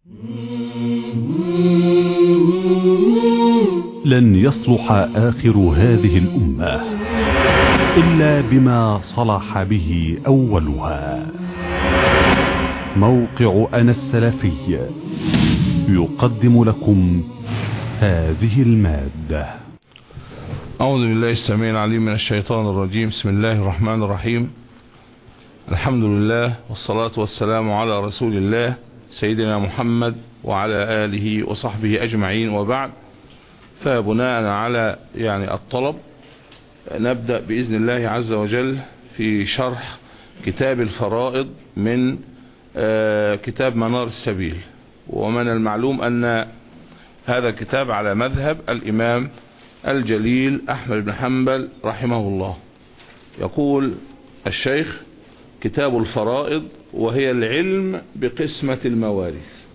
لن يصلح آخر هذه الأمة إلا بما صلح به أولها موقع أنا السلفي يقدم لكم هذه المادة أعوذ بالله السميع العليم من الشيطان الرجيم بسم الله الرحمن الرحيم الحمد لله والصلاة والسلام على رسول الله سيدنا محمد وعلى آله وصحبه أجمعين وبعد فبناء على يعني الطلب نبدأ بإذن الله عز وجل في شرح كتاب الفرائض من كتاب منار السبيل ومن المعلوم أن هذا الكتاب على مذهب الإمام الجليل أحمد بن حنبل رحمه الله يقول الشيخ كتاب الفرائض وهي العلم بقسمة الموارث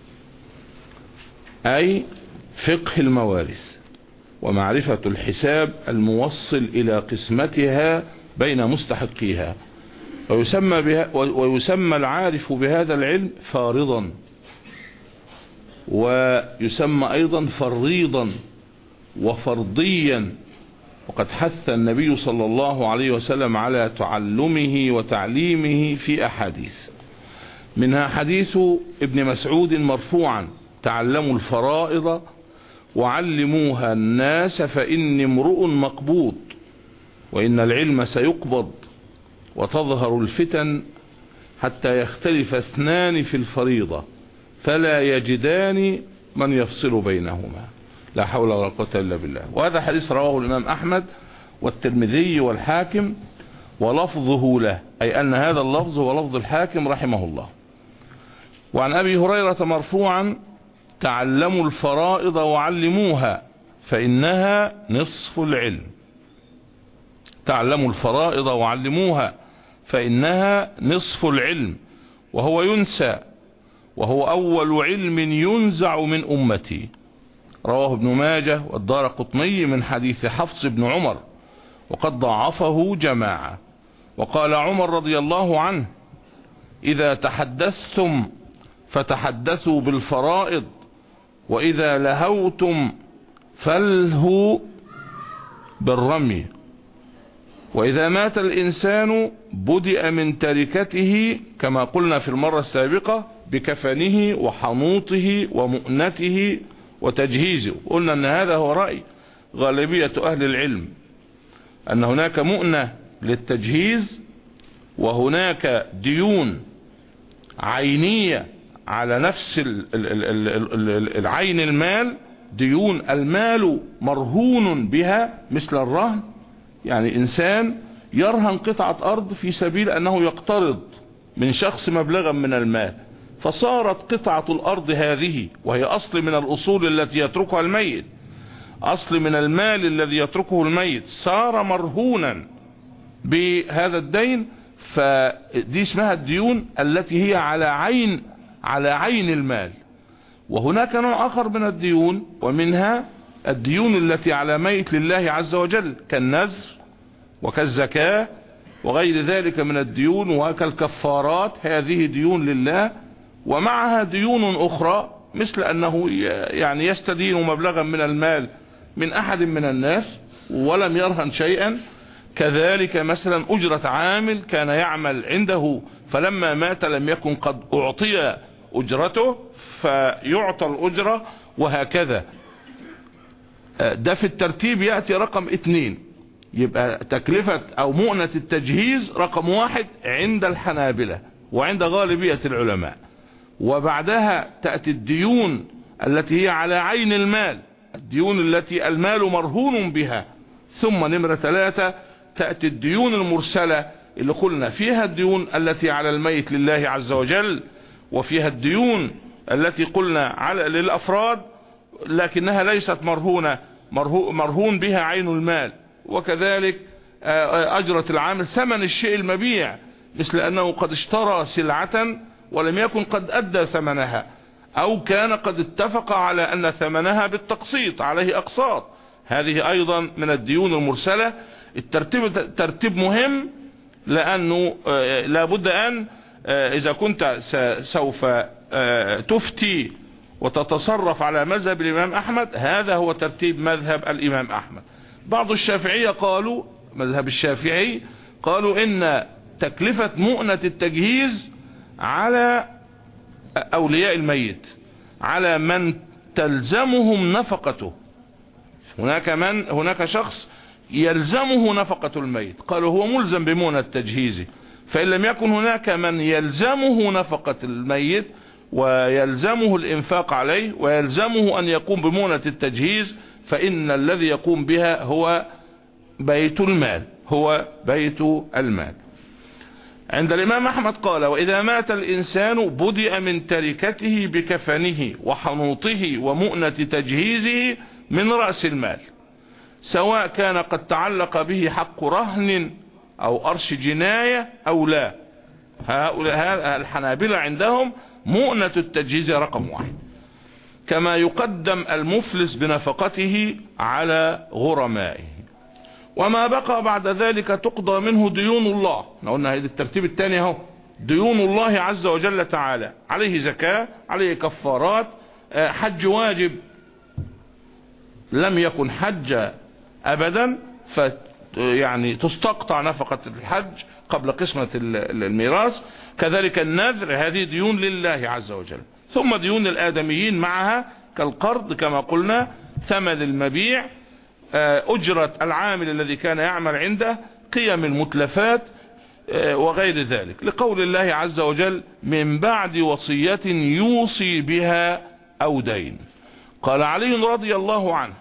أي فقه الموارث ومعرفة الحساب الموصل إلى قسمتها بين مستحقيها ويسمى, بها ويسمى العارف بهذا العلم فارضا ويسمى أيضا فريضا وفرضيا وقد حث النبي صلى الله عليه وسلم على تعلمه وتعليمه في أحاديث منها حديث ابن مسعود مرفوعا تعلموا الفرائض وعلموها الناس فإني امرؤ مقبوض وإن العلم سيقبض وتظهر الفتن حتى يختلف اثنان في الفريضة فلا يجدان من يفصل بينهما لا حول ولا قوة إلا بالله وهذا حديث رواه الإمام أحمد والترمذي والحاكم ولفظه له أي أن هذا اللفظ هو لفظ الحاكم رحمه الله وعن أبي هريرة مرفوعا تعلموا الفرائض وعلموها فإنها نصف العلم تعلموا الفرائض وعلموها فإنها نصف العلم وهو ينسى وهو أول علم ينزع من أمتي رواه ابن ماجه والدار قطني من حديث حفص بن عمر وقد ضعفه جماعة وقال عمر رضي الله عنه إذا تحدثتم فتحدثوا بالفرائض وإذا لهوتم فالهوا بالرمي وإذا مات الإنسان بدأ من تركته كما قلنا في المرة السابقة بكفنه وحنوطه ومؤنته وتجهيزه قلنا أن هذا هو رأي غالبية أهل العلم أن هناك مؤنة للتجهيز وهناك ديون عينية على نفس العين المال ديون المال مرهون بها مثل الرهن يعني إنسان يرهن قطعة أرض في سبيل أنه يقترض من شخص مبلغا من المال فصارت قطعة الأرض هذه وهي أصل من الأصول التي يتركها الميت أصل من المال الذي يتركه الميت صار مرهونا بهذا الدين فدي اسمها الديون التي هي على عين على عين المال وهناك نوع آخر من الديون ومنها الديون التي على ميت لله عز وجل كالنذر وكالزكاة وغير ذلك من الديون وكالكفارات هذه ديون لله ومعها ديون أخرى مثل أنه يعني يستدين مبلغا من المال من أحد من الناس ولم يرهن شيئا كذلك مثلا أجرة عامل كان يعمل عنده فلما مات لم يكن قد أعطي أجرته فيعطى الأجرة وهكذا ده في الترتيب يأتي رقم اتنين يبقى تكلفة أو مؤنة التجهيز رقم واحد عند الحنابلة وعند غالبية العلماء وبعدها تأتي الديون التي هي على عين المال الديون التي المال مرهون بها ثم نمرة ثلاثة تأتي الديون المرسلة اللي قلنا فيها الديون التي على الميت لله عز وجل وفيها الديون التي قلنا على للأفراد لكنها ليست مرهونة مرهون بها عين المال وكذلك أجرة العامل ثمن الشيء المبيع مثل أنه قد اشترى سلعة ولم يكن قد أدى ثمنها أو كان قد اتفق على أن ثمنها بالتقسيط عليه أقساط هذه أيضا من الديون المرسلة الترتيب ترتيب مهم لأنه لابد أن إذا كنت سوف تفتي وتتصرف على مذهب الإمام أحمد هذا هو ترتيب مذهب الإمام أحمد بعض الشافعية قالوا مذهب الشافعي قالوا إن تكلفة مؤنة التجهيز على أولياء الميت على من تلزمهم نفقته هناك من هناك شخص يلزمه نفقة الميت قالوا هو ملزم بمؤنة تجهيزه فإن لم يكن هناك من يلزمه نفقة الميت ويلزمه الإنفاق عليه ويلزمه أن يقوم بمؤنة التجهيز فإن الذي يقوم بها هو بيت المال هو بيت المال عند الإمام أحمد قال وإذا مات الإنسان بدأ من تركته بكفنه وحنوطه ومؤنة تجهيزه من رأس المال سواء كان قد تعلق به حق رهن أو أرش جناية أو لا هؤلاء الحنابلة عندهم مؤنة التجهيز رقم واحد كما يقدم المفلس بنفقته على غرمائه وما بقى بعد ذلك تقضى منه ديون الله قلنا هذا الترتيب الثاني اهو ديون الله عز وجل تعالى عليه زكاة عليه كفارات حج واجب لم يكن حج ابدا ف يعني تستقطع نفقة الحج قبل قسمة الميراث كذلك النذر هذه ديون لله عز وجل ثم ديون الآدميين معها كالقرض كما قلنا ثمن المبيع أجرة العامل الذي كان يعمل عنده قيم المتلفات وغير ذلك لقول الله عز وجل من بعد وصية يوصي بها أو دين قال علي رضي الله عنه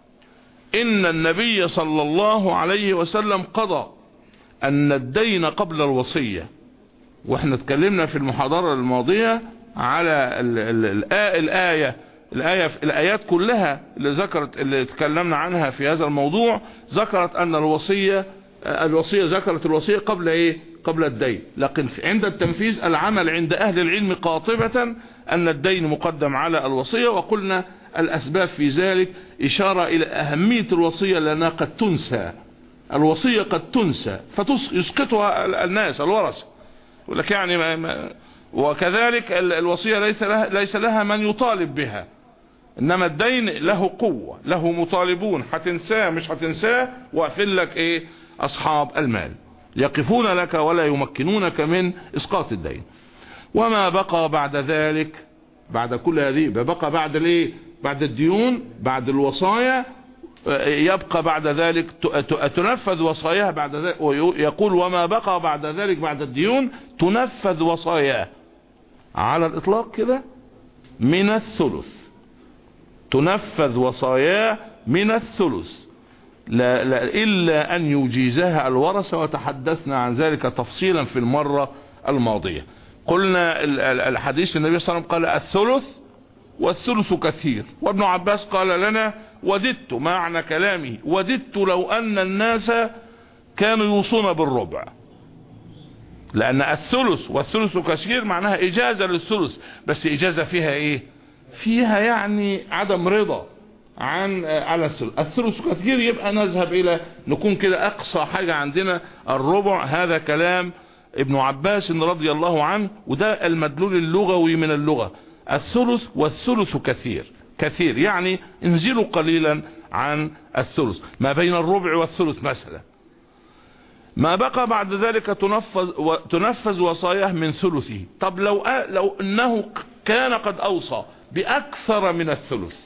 إن النبي صلى الله عليه وسلم قضى أن الدين قبل الوصية واحنا اتكلمنا في المحاضرة الماضية على ال ال ال الآية الآية الآيات كلها اللي ذكرت اللي تكلمنا عنها في هذا الموضوع ذكرت أن الوصية الوصية ذكرت الوصية قبل إيه قبل الدين لكن عند التنفيذ العمل عند أهل العلم قاطبة أن الدين مقدم على الوصية وقلنا الأسباب في ذلك إشارة إلى أهمية الوصية لأنها قد تنسى الوصية قد تنسى فيسقطها الناس الورثة يقول لك يعني ما ما وكذلك الوصية ليس لها, ليس لها من يطالب بها انما الدين له قوة له مطالبون هتنساه مش هتنساه واقفل لك ايه اصحاب المال يقفون لك ولا يمكنونك من اسقاط الدين وما بقى بعد ذلك بعد كل هذه بقى بعد الايه بعد الديون بعد الوصايا يبقى بعد ذلك تنفذ وصاياه بعد ذلك ويقول وما بقى بعد ذلك بعد الديون تنفذ وصاياه على الاطلاق كده من الثلث تنفذ وصاياه من الثلث لا لا إلا أن يجيزها الورثة وتحدثنا عن ذلك تفصيلا في المرة الماضية قلنا الحديث النبي صلى الله عليه وسلم قال الثلث والثلث كثير وابن عباس قال لنا وددت معنى كلامه وددت لو أن الناس كانوا يوصون بالربع لأن الثلث والثلث كثير معناها إجازة للثلث بس إجازة فيها إيه فيها يعني عدم رضا عن على الثلث الثلث كثير يبقى نذهب إلى نكون كده أقصى حاجة عندنا الربع هذا كلام ابن عباس رضي الله عنه وده المدلول اللغوي من اللغة الثلث والثلث كثير كثير يعني انزلوا قليلا عن الثلث ما بين الربع والثلث مثلا ما بقى بعد ذلك تنفذ, تنفذ وصاياه من ثلثه طب لو, لو انه كان قد اوصى باكثر من الثلث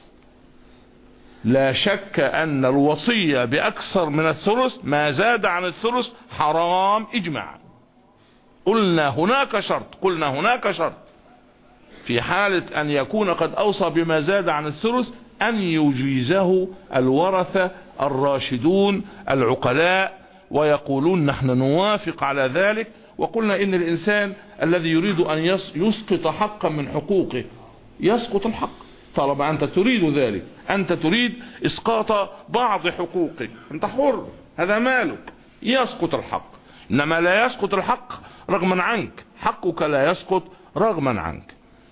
لا شك ان الوصية باكثر من الثلث ما زاد عن الثلث حرام اجماعا قلنا هناك شرط قلنا هناك شرط في حالة ان يكون قد اوصى بما زاد عن الثلث ان يجيزه الورثة الراشدون العقلاء ويقولون نحن نوافق على ذلك وقلنا ان الانسان الذي يريد ان يسقط حقا من حقوقه يسقط الحق طالما انت تريد ذلك انت تريد اسقاط بعض حقوقك انت حر هذا مالك يسقط الحق انما لا يسقط الحق رغما عنك حقك لا يسقط رغما عنك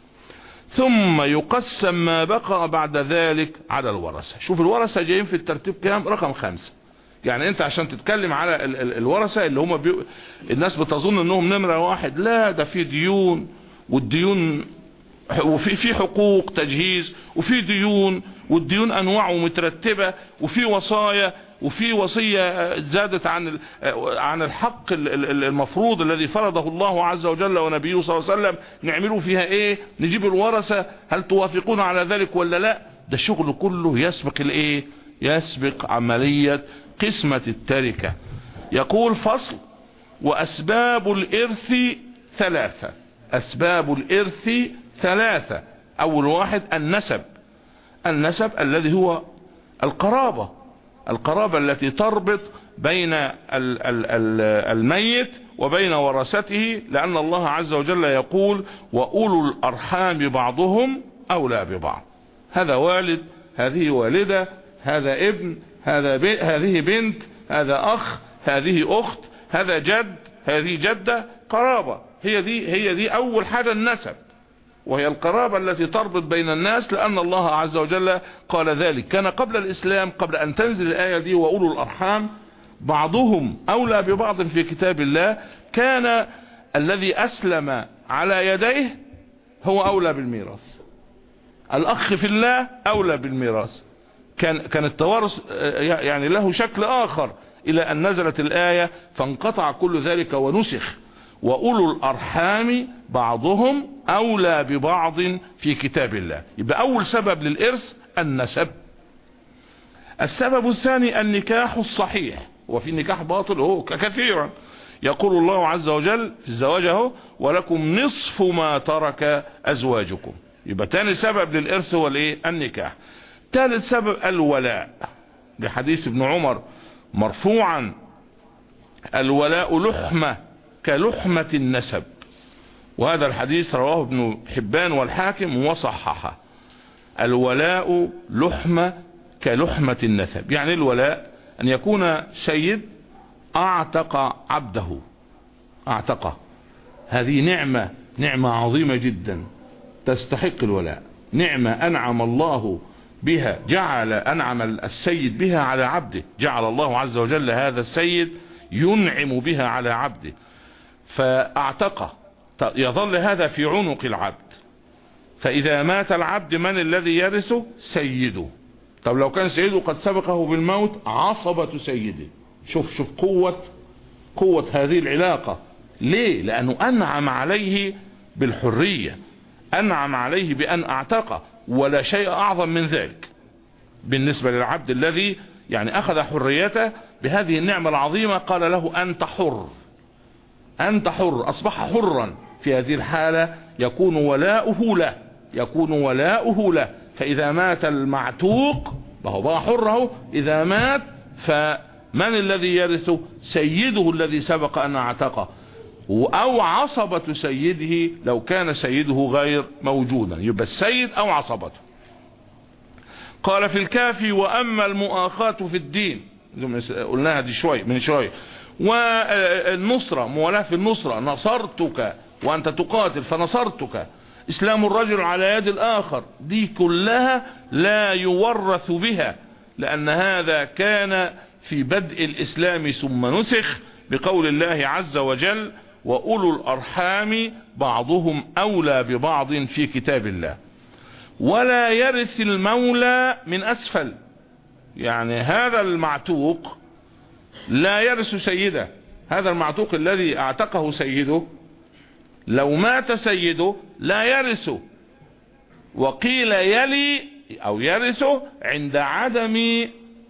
ثم يقسم ما بقى بعد ذلك على الورثة شوف الورثة جايين في الترتيب كام رقم خمسة يعني انت عشان تتكلم على ال ال الورثة اللي هم بي... الناس بتظن انهم نمرة واحد لا ده في ديون والديون وفي في حقوق تجهيز وفي ديون والديون انواع مترتبة وفي وصايا وفي وصية زادت عن عن الحق المفروض الذي فرضه الله عز وجل ونبيه صلى الله عليه وسلم نعمله فيها ايه نجيب الورثة هل توافقون على ذلك ولا لا ده الشغل كله يسبق الايه يسبق عملية قسمة التركة يقول فصل واسباب الارث ثلاثة اسباب الارث ثلاثة اول واحد النسب النسب الذي هو القرابة القرابة التي تربط بين الميت وبين ورثته لأن الله عز وجل يقول وأولو الأرحام بعضهم أولى ببعض هذا والد هذه والدة هذا ابن هذا بي هذه بنت هذا أخ هذه أخت هذا جد هذه جدة قرابة هي دي هي دي أول حاجة النسب وهي القرابة التي تربط بين الناس لأن الله عز وجل قال ذلك كان قبل الإسلام قبل أن تنزل الآية دي وأولو الأرحام بعضهم أولى ببعض في كتاب الله كان الذي أسلم على يديه هو أولى بالميراث الأخ في الله أولى بالميراث كان كان التوارث يعني له شكل آخر إلى أن نزلت الآية فانقطع كل ذلك ونسخ وأولو الأرحام بعضهم أولى ببعض في كتاب الله يبقى أول سبب للإرث النسب السبب الثاني النكاح الصحيح وفي النكاح باطل هو كثيرا يقول الله عز وجل في الزواج اهو ولكم نصف ما ترك أزواجكم يبقى تاني سبب للإرث هو الايه النكاح ثالث سبب الولاء لحديث ابن عمر مرفوعا الولاء لحمة كلحمة النسب وهذا الحديث رواه ابن حبان والحاكم وصححه الولاء لحمة كلحمة النسب يعني الولاء أن يكون سيد أعتق عبده أعتقه هذه نعمة نعمة عظيمة جدا تستحق الولاء نعمة أنعم الله بها جعل أنعم السيد بها على عبده جعل الله عز وجل هذا السيد ينعم بها على عبده فاعتقه يظل هذا في عنق العبد فإذا مات العبد من الذي يرثه سيده طب لو كان سيده قد سبقه بالموت عصبة سيده شوف شوف قوة قوة هذه العلاقة ليه لأنه أنعم عليه بالحرية أنعم عليه بأن أعتقه ولا شيء أعظم من ذلك بالنسبة للعبد الذي يعني أخذ حريته بهذه النعمة العظيمة قال له أنت حر أنت حر أصبح حرا في هذه الحالة يكون ولاؤه له يكون ولاؤه له فإذا مات المعتوق وهو بقى حره إذا مات فمن الذي يرثه سيده الذي سبق أن اعتقه أو عصبة سيده لو كان سيده غير موجودا يبقى السيد أو عصبته قال في الكافي وأما المؤاخاة في الدين قلناها دي شوي من شوي والنصرة مولاة في النصرة نصرتك وأنت تقاتل فنصرتك إسلام الرجل على يد الآخر دي كلها لا يورث بها لأن هذا كان في بدء الإسلام ثم نسخ بقول الله عز وجل وأولو الأرحام بعضهم أولى ببعض في كتاب الله ولا يرث المولى من أسفل يعني هذا المعتوق لا يرث سيده هذا المعتوق الذي اعتقه سيده لو مات سيده لا يرثه وقيل يلي او يرثه عند عدم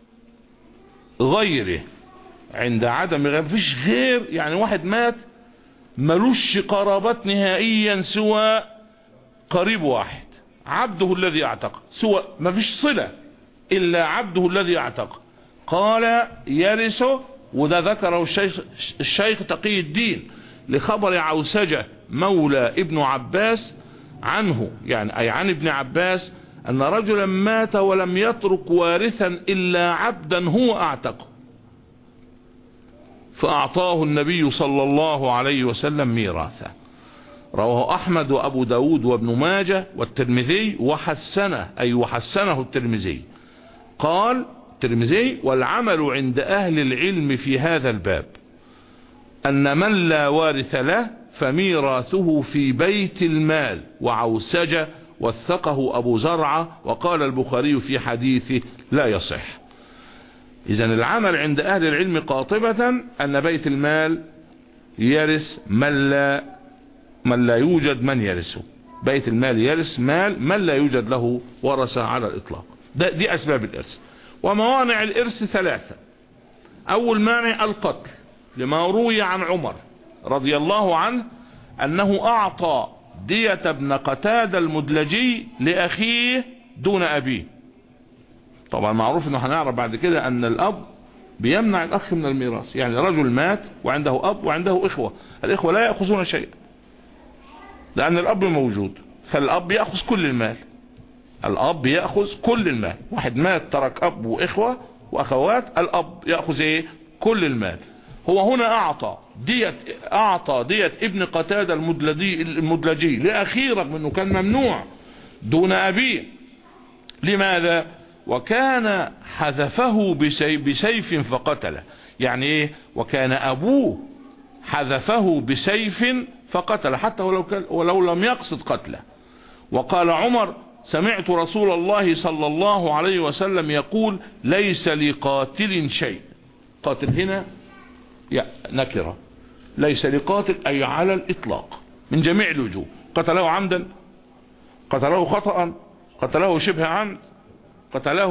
غيره عند عدم غير مفيش غير يعني واحد مات ملوش قرابات نهائيا سوى قريب واحد عبده الذي اعتق سوى مفيش صلة الا عبده الذي اعتق قال يرثه وده ذكره الشيخ, الشيخ تقي الدين لخبر عوسجة مولى ابن عباس عنه يعني أي عن ابن عباس أن رجلا مات ولم يترك وارثا إلا عبدا هو أعتقه فأعطاه النبي صلى الله عليه وسلم ميراثا رواه أحمد وأبو داود وابن ماجة والترمذي وحسنه أي وحسنه الترمذي قال الترمذي والعمل عند أهل العلم في هذا الباب أن من لا وارث له فميراثه في بيت المال وعوسج وثقه أبو زرعة وقال البخاري في حديثه لا يصح إذا العمل عند أهل العلم قاطبة أن بيت المال يرث من لا من لا يوجد من يرثه بيت المال يرث مال من لا يوجد له ورثة على الإطلاق ده دي أسباب الإرث وموانع الإرث ثلاثة أول مانع القتل لما روي عن عمر رضي الله عنه أنه أعطى دية ابن قتاد المدلجي لأخيه دون أبيه طبعا معروف أنه هنعرف بعد كده أن الأب بيمنع الأخ من الميراث يعني رجل مات وعنده أب وعنده إخوة الإخوة لا يأخذون شيئا لأن الأب موجود فالأب يأخذ كل المال الأب يأخذ كل المال واحد مات ترك أب وإخوة وأخوات الأب يأخذ إيه كل المال هو هنا أعطى دية أعطى دية ابن قتادة المدلجي, المدلجي لأخيه رغم أنه كان ممنوع دون أبيه لماذا وكان حذفه بسيف فقتله يعني إيه وكان أبوه حذفه بسيف فقتل حتى ولو, كان ولو لم يقصد قتله وقال عمر سمعت رسول الله صلى الله عليه وسلم يقول ليس لقاتل شيء قاتل هنا نكرة ليس لقاتل أي على الإطلاق من جميع الوجوه قتله عمدا قتله خطأ قتله شبه عمد قتله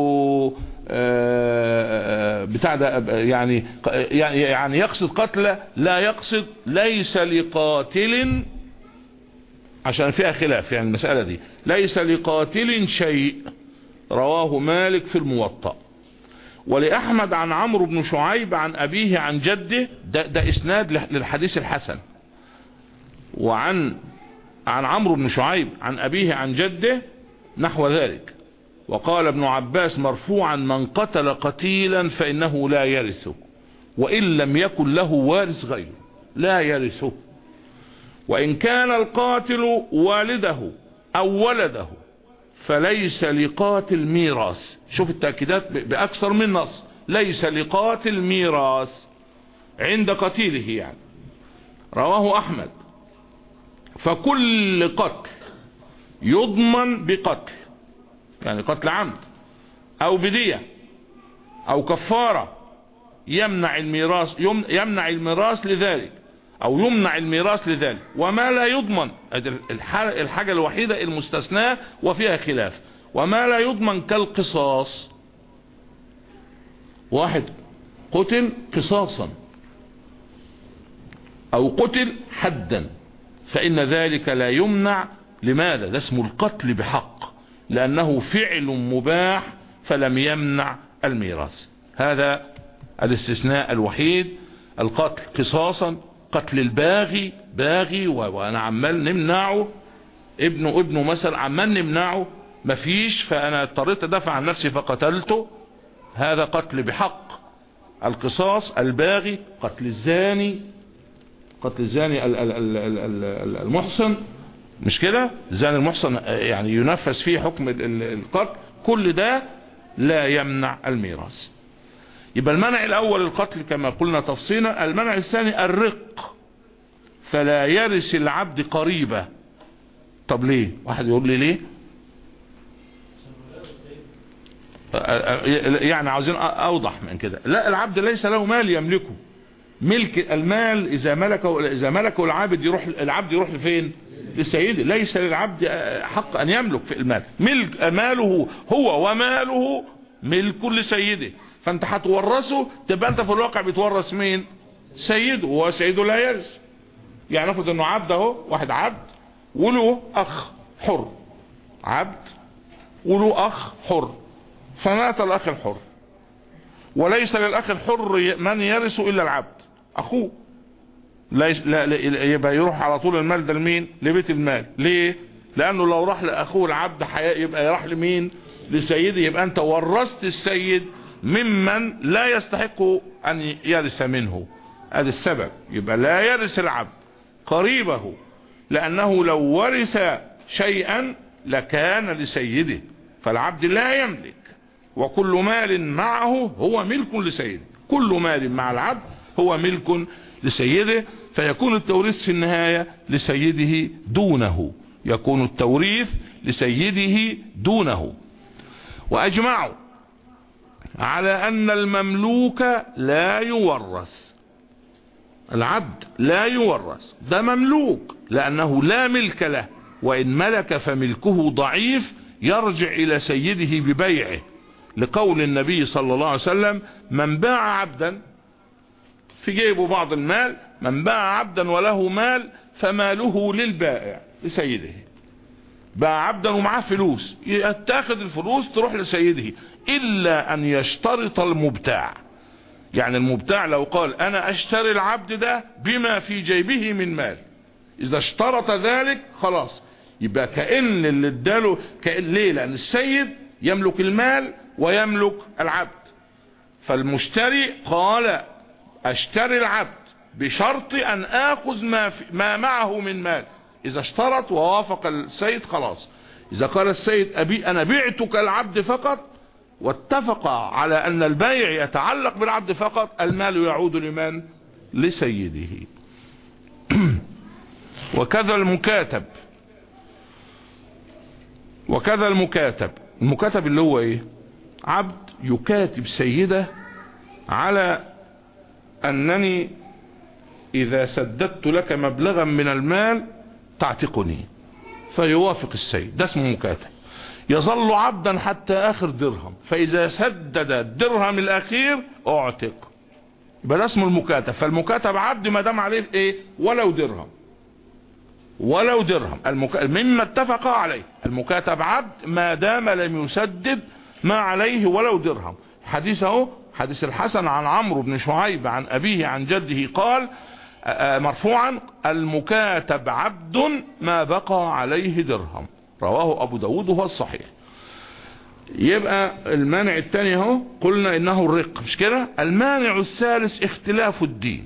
بتاع ده يعني يعني يقصد قتله لا يقصد ليس لقاتل عشان فيها خلاف يعني المسألة دي ليس لقاتل شيء رواه مالك في الموطأ ولأحمد عن عمرو بن شعيب عن أبيه عن جده ده, ده إسناد للحديث الحسن وعن عن عمرو بن شعيب عن أبيه عن جده نحو ذلك وقال ابن عباس مرفوعا من قتل قتيلا فإنه لا يرثه وإن لم يكن له وارث غيره لا يرثه وإن كان القاتل والده أو ولده فليس لقاتل ميراث شوف التأكيدات بأكثر من نص ليس لقاتل ميراث عند قتيله يعني رواه أحمد فكل قتل يضمن بقتل يعني قتل عمد أو بدية أو كفارة يمنع الميراث يمنع الميراث لذلك او يمنع الميراث لذلك وما لا يضمن الحاجة الوحيدة المستثناة وفيها خلاف وما لا يضمن كالقصاص واحد قتل قصاصا او قتل حدا فان ذلك لا يمنع لماذا ده اسمه القتل بحق لانه فعل مباح فلم يمنع الميراث هذا الاستثناء الوحيد القتل قصاصا قتل الباغي باغي وانا عمال نمنعه ابنه ابنه مثلا عمال نمنعه مفيش فانا اضطريت ادافع عن نفسي فقتلته هذا قتل بحق القصاص الباغي قتل الزاني قتل الزاني المحصن مش كده الزاني المحصن يعني ينفذ فيه حكم القتل كل ده لا يمنع الميراث يبقى المنع الاول القتل كما قلنا تفصيلا المنع الثاني الرق فلا يرث العبد قريبة طب ليه واحد يقول لي ليه يعني عاوزين اوضح من كده لا العبد ليس له مال يملكه ملك المال اذا ملكه اذا ملكه العبد يروح العبد يروح لفين لسيده ليس للعبد حق ان يملك في المال ملك ماله هو وماله ملك لسيده فانت هتورثه تبقى انت في الواقع بتورث مين سيده وهو سيده لا يرث يعني ناخد انه عبد اهو واحد عبد وله اخ حر عبد وله اخ حر فمات الاخ الحر وليس للاخ الحر من يرث الا العبد اخوه ليس لا يبقى يروح على طول المال ده لمين لبيت المال ليه لانه لو راح لاخوه العبد يبقى يروح لمين لسيده يبقى انت ورثت السيد ممن لا يستحق ان يرث منه هذا السبب يبقى لا يرث العبد قريبه لانه لو ورث شيئا لكان لسيده فالعبد لا يملك وكل مال معه هو ملك لسيده كل مال مع العبد هو ملك لسيده فيكون التوريث في النهاية لسيده دونه يكون التوريث لسيده دونه وأجمعوا على أن المملوك لا يورث العبد لا يورث ده مملوك لأنه لا ملك له وإن ملك فملكه ضعيف يرجع إلى سيده ببيعه لقول النبي صلى الله عليه وسلم من باع عبدا في جيبه بعض المال من باع عبدا وله مال فماله للبائع لسيده باع عبدا ومعاه فلوس يتاخد الفلوس تروح لسيده إلا أن يشترط المبتاع يعني المبتاع لو قال أنا أشتري العبد ده بما في جيبه من مال إذا اشترط ذلك خلاص يبقى كأن اللي اداله كأن ليه لأن السيد يملك المال ويملك العبد فالمشتري قال اشتري العبد بشرط ان اخذ ما, في ما معه من مال اذا اشترط ووافق السيد خلاص اذا قال السيد ابي انا بعتك العبد فقط واتفق على ان البيع يتعلق بالعبد فقط المال يعود لمن لسيده وكذا المكاتب وكذا المكاتب المكاتب اللي هو ايه عبد يكاتب سيده على انني اذا سددت لك مبلغا من المال تعتقني فيوافق السيد ده اسمه مكاتب يظل عبدا حتى اخر درهم فاذا سدد الدرهم الاخير اعتق يبقى ده اسمه المكاتب فالمكاتب عبد ما دام عليه ايه ولو درهم ولو درهم المك... مما اتفق عليه المكاتب عبد ما دام لم يسدد ما عليه ولو درهم حديث اهو حديث الحسن عن عمرو بن شعيب عن أبيه عن جده قال مرفوعا المكاتب عبد ما بقى عليه درهم رواه أبو داود وهو الصحيح يبقى المانع الثاني اهو قلنا انه الرق مش كده المانع الثالث اختلاف الدين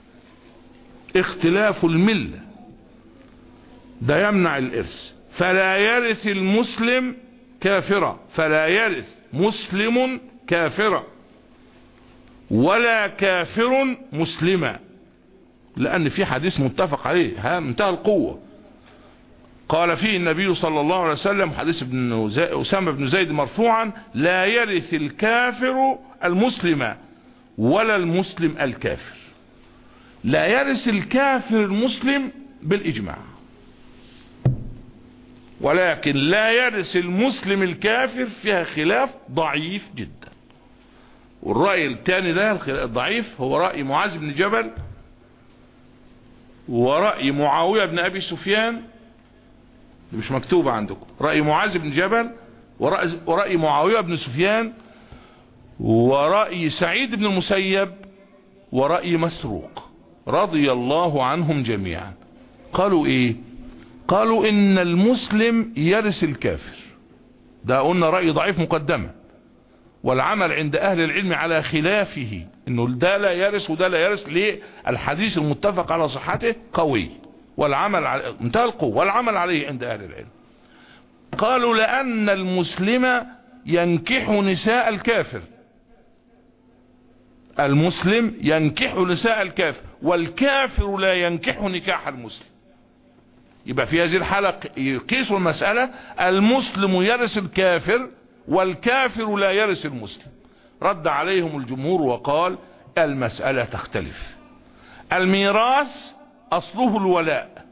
اختلاف الملة ده يمنع الارث فلا يرث المسلم كافرا فلا يرث مسلم كافرا ولا كافر مسلما لأن في حديث متفق عليه ها منتهى القوة قال فيه النبي صلى الله عليه وسلم حديث ابن زي... أسامة بن زيد مرفوعا لا يرث الكافر المسلم ولا المسلم الكافر لا يرث الكافر المسلم بالإجماع ولكن لا يرث المسلم الكافر فيها خلاف ضعيف جدا والرأي الثاني ده الضعيف هو رأي معاذ بن جبل ورأي معاوية بن أبي سفيان مش مكتوبة عندكم رأي معاذ بن جبل ورأي, ورأي معاوية بن سفيان ورأي سعيد بن المسيب ورأي مسروق رضي الله عنهم جميعا قالوا ايه قالوا ان المسلم يرث الكافر ده قلنا رأي ضعيف مقدمة والعمل عند اهل العلم على خلافه انه ده لا يرث وده لا يرث ليه الحديث المتفق على صحته قوي والعمل على منتهى القوة والعمل عليه عند اهل العلم قالوا لان المسلم ينكح نساء الكافر المسلم ينكح نساء الكافر والكافر لا ينكح نكاح المسلم يبقى في هذه الحالة يقيسوا المسألة المسلم يرث الكافر والكافر لا يرث المسلم رد عليهم الجمهور وقال المسألة تختلف الميراث أصله الولاء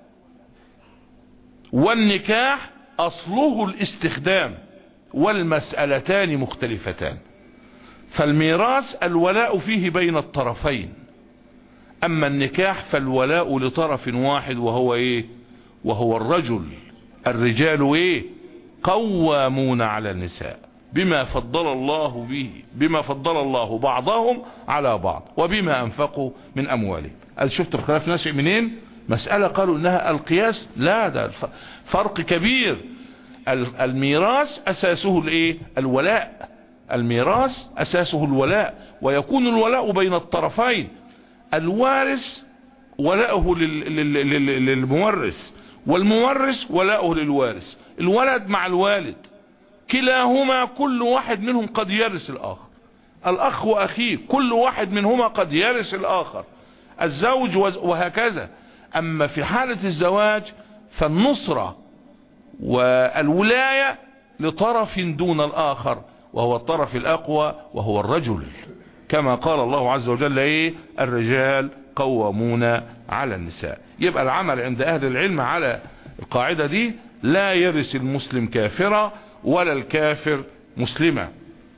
والنكاح أصله الاستخدام والمسألتان مختلفتان فالميراث الولاء فيه بين الطرفين أما النكاح فالولاء لطرف واحد وهو إيه وهو الرجل الرجال إيه قوامون على النساء بما فضل الله به بما فضل الله بعضهم على بعض وبما أنفقوا من أموالهم هل شفت الخلاف ناشئ منين مسألة قالوا إنها القياس لا ده فرق كبير الميراث أساسه الإيه الولاء الميراث أساسه الولاء ويكون الولاء بين الطرفين الوارث ولاؤه للمورث والمورث ولاؤه للوارث الولد مع الوالد كلاهما كل واحد منهم قد يرث الآخر الأخ وأخيه كل واحد منهما قد يرث الآخر الزوج وهكذا اما في حالة الزواج فالنصرة والولاية لطرف دون الاخر وهو الطرف الاقوى وهو الرجل كما قال الله عز وجل ايه الرجال قوامون على النساء يبقى العمل عند اهل العلم على القاعدة دي لا يرث المسلم كافرا ولا الكافر مسلما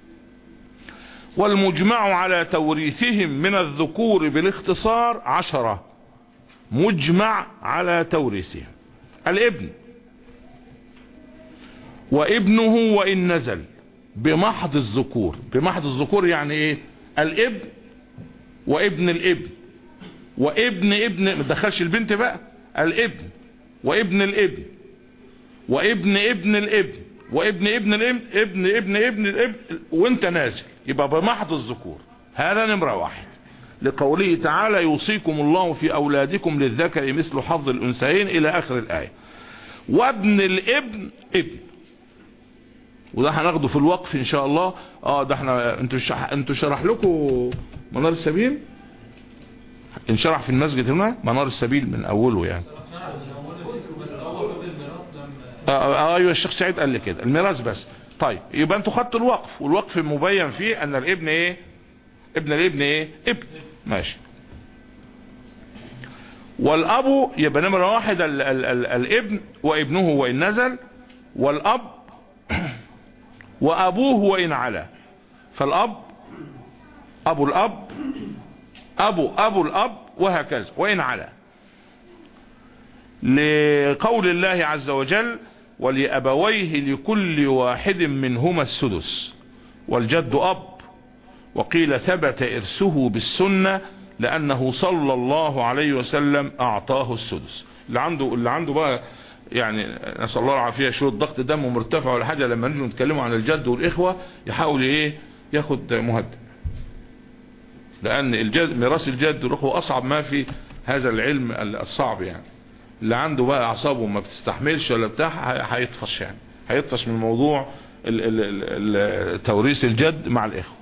والمجمع على توريثهم من الذكور بالاختصار عشرة مجمع على توريثهم الابن وابنه وإن نزل بمحض الذكور بمحض الذكور يعني ايه الابن وابن الابن وابن ابن ما تدخلش البنت بقى الابن وابن الابن وابن ابن الابن وابن ابن الابن ابن ابن ابن الابن وانت نازل يبقى بمحض الذكور هذا نمرة واحد لقوله تعالى يوصيكم الله في اولادكم للذكر مثل حظ الانثيين الى اخر الايه وابن الابن ابن وده هناخده في الوقف ان شاء الله اه ده احنا انتوا شح... انتوا شرح لكم منار السبيل انشرح في المسجد هنا منار السبيل من اوله يعني آه, آه ايوه الشيخ سعيد قال لي كده الميراث بس طيب يبقى انتوا خدتوا الوقف والوقف مبين فيه ان الابن ايه ابن الابن ايه ابن ماشي والاب يبقى نمرة واحد ال ال ال الابن وابنه وان نزل والاب وابوه وان علا فالاب ابو الاب ابو ابو الاب وهكذا وان علا لقول الله عز وجل ولأبويه لكل واحد منهما السدس والجد أب وقيل ثبت إرثه بالسنة لأنه صلى الله عليه وسلم أعطاه السدس اللي عنده اللي عنده بقى يعني نسأل الله العافية شو الضغط دمه مرتفع ولا حاجة لما نجي نتكلموا عن الجد والإخوة يحاول إيه ياخد مهدد لأن الجد ميراث الجد والإخوة أصعب ما في هذا العلم الصعب يعني اللي عنده بقى اعصابه ما بتستحملش ولا بتاع هيطفش يعني هيطفش من موضوع توريث الجد مع الاخوه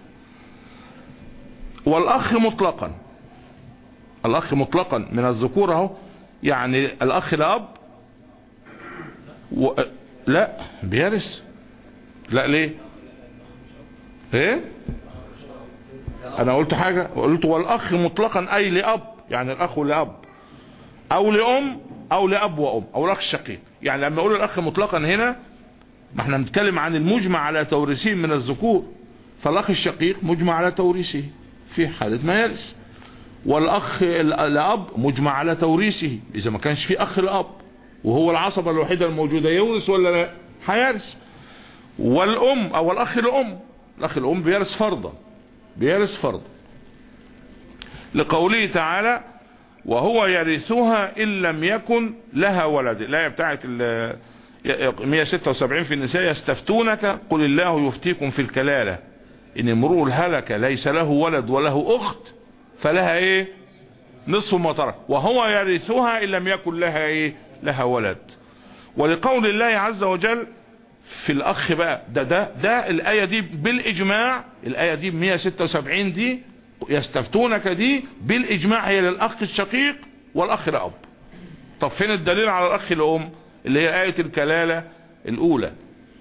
والاخ مطلقا الاخ مطلقا من الذكور اهو يعني الاخ الاب و... لا بيرث لا ليه ايه انا قلت حاجة قلت والاخ مطلقا اي لاب يعني الاخ لاب او لام او لاب وام او الاخ الشقيق يعني لما اقول الاخ مطلقا هنا ما احنا بنتكلم عن المجمع على توريثه من الذكور فالاخ الشقيق مجمع على توريثه في حالة ما يرث والاخ الاب مجمع على توريثه اذا ما كانش في اخ الاب وهو العصبة الوحيدة الموجودة يورث ولا لا هيرث والام او الاخ الام الاخ الام بيرث فرضا بيرث فرضا لقوله تعالى وهو يرثها ان لم يكن لها ولد الايه بتاعت 176 في النساء يستفتونك قل الله يفتيكم في الكلاله ان امرؤ هلك ليس له ولد وله اخت فلها ايه نصف ما ترك وهو يرثها ان لم يكن لها ايه لها ولد ولقول الله عز وجل في الاخ بقى ده ده ده الايه دي بالاجماع الايه دي 176 دي يستفتونك دي بالاجماع هي للاخ الشقيق والاخ الاب طب فين الدليل على الاخ الام اللي هي ايه الكلاله الاولى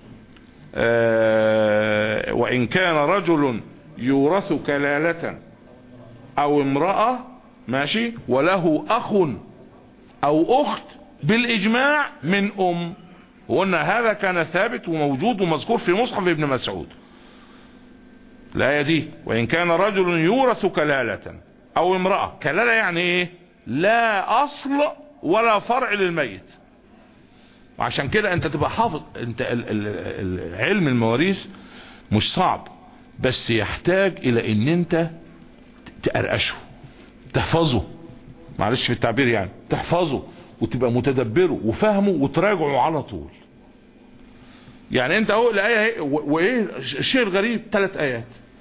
آه وان كان رجل يورث كلاله او امراه ماشي وله اخ او اخت بالاجماع من ام وقلنا هذا كان ثابت وموجود ومذكور في مصحف ابن مسعود الآية دي وإن كان رجل يورث كلالة أو امرأة كلالة يعني إيه لا أصل ولا فرع للميت وعشان كده أنت تبقى حافظ أنت علم المواريث مش صعب بس يحتاج إلى إن أنت تقرقشه تحفظه معلش في التعبير يعني تحفظه وتبقى متدبره وفهمه وتراجعه على طول يعني انت اهو الايه وايه الشيء الغريب ثلاث ايات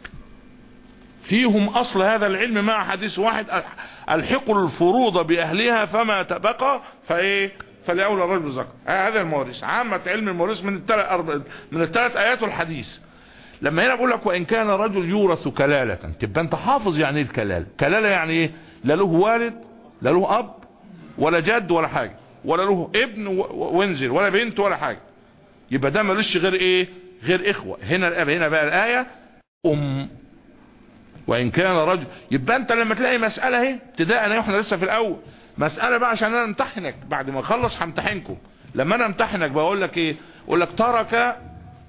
فيهم اصل هذا العلم مع حديث واحد الحقوا الفروض باهلها فما تبقى فايه فلاولى الرجل ذكر هذا المواريث عامه علم المواريث من الثلاث من الثلاث ايات والحديث لما هنا بقول لك وان كان رجل يورث كلاله تبقى انت حافظ يعني ايه الكلاله كلاله يعني ايه لا له والد لا له اب ولا جد ولا حاجة ولا له ابن وانزل ولا بنت ولا حاجة يبقى ده ملوش غير ايه غير اخوة هنا هنا بقى الآية ام وان كان رجل يبقى انت لما تلاقي مسألة اهي ابتداء احنا لسه في الاول مسألة بقى عشان انا امتحنك بعد ما اخلص همتحنكم لما انا امتحنك بقول لك ايه اقول لك ترك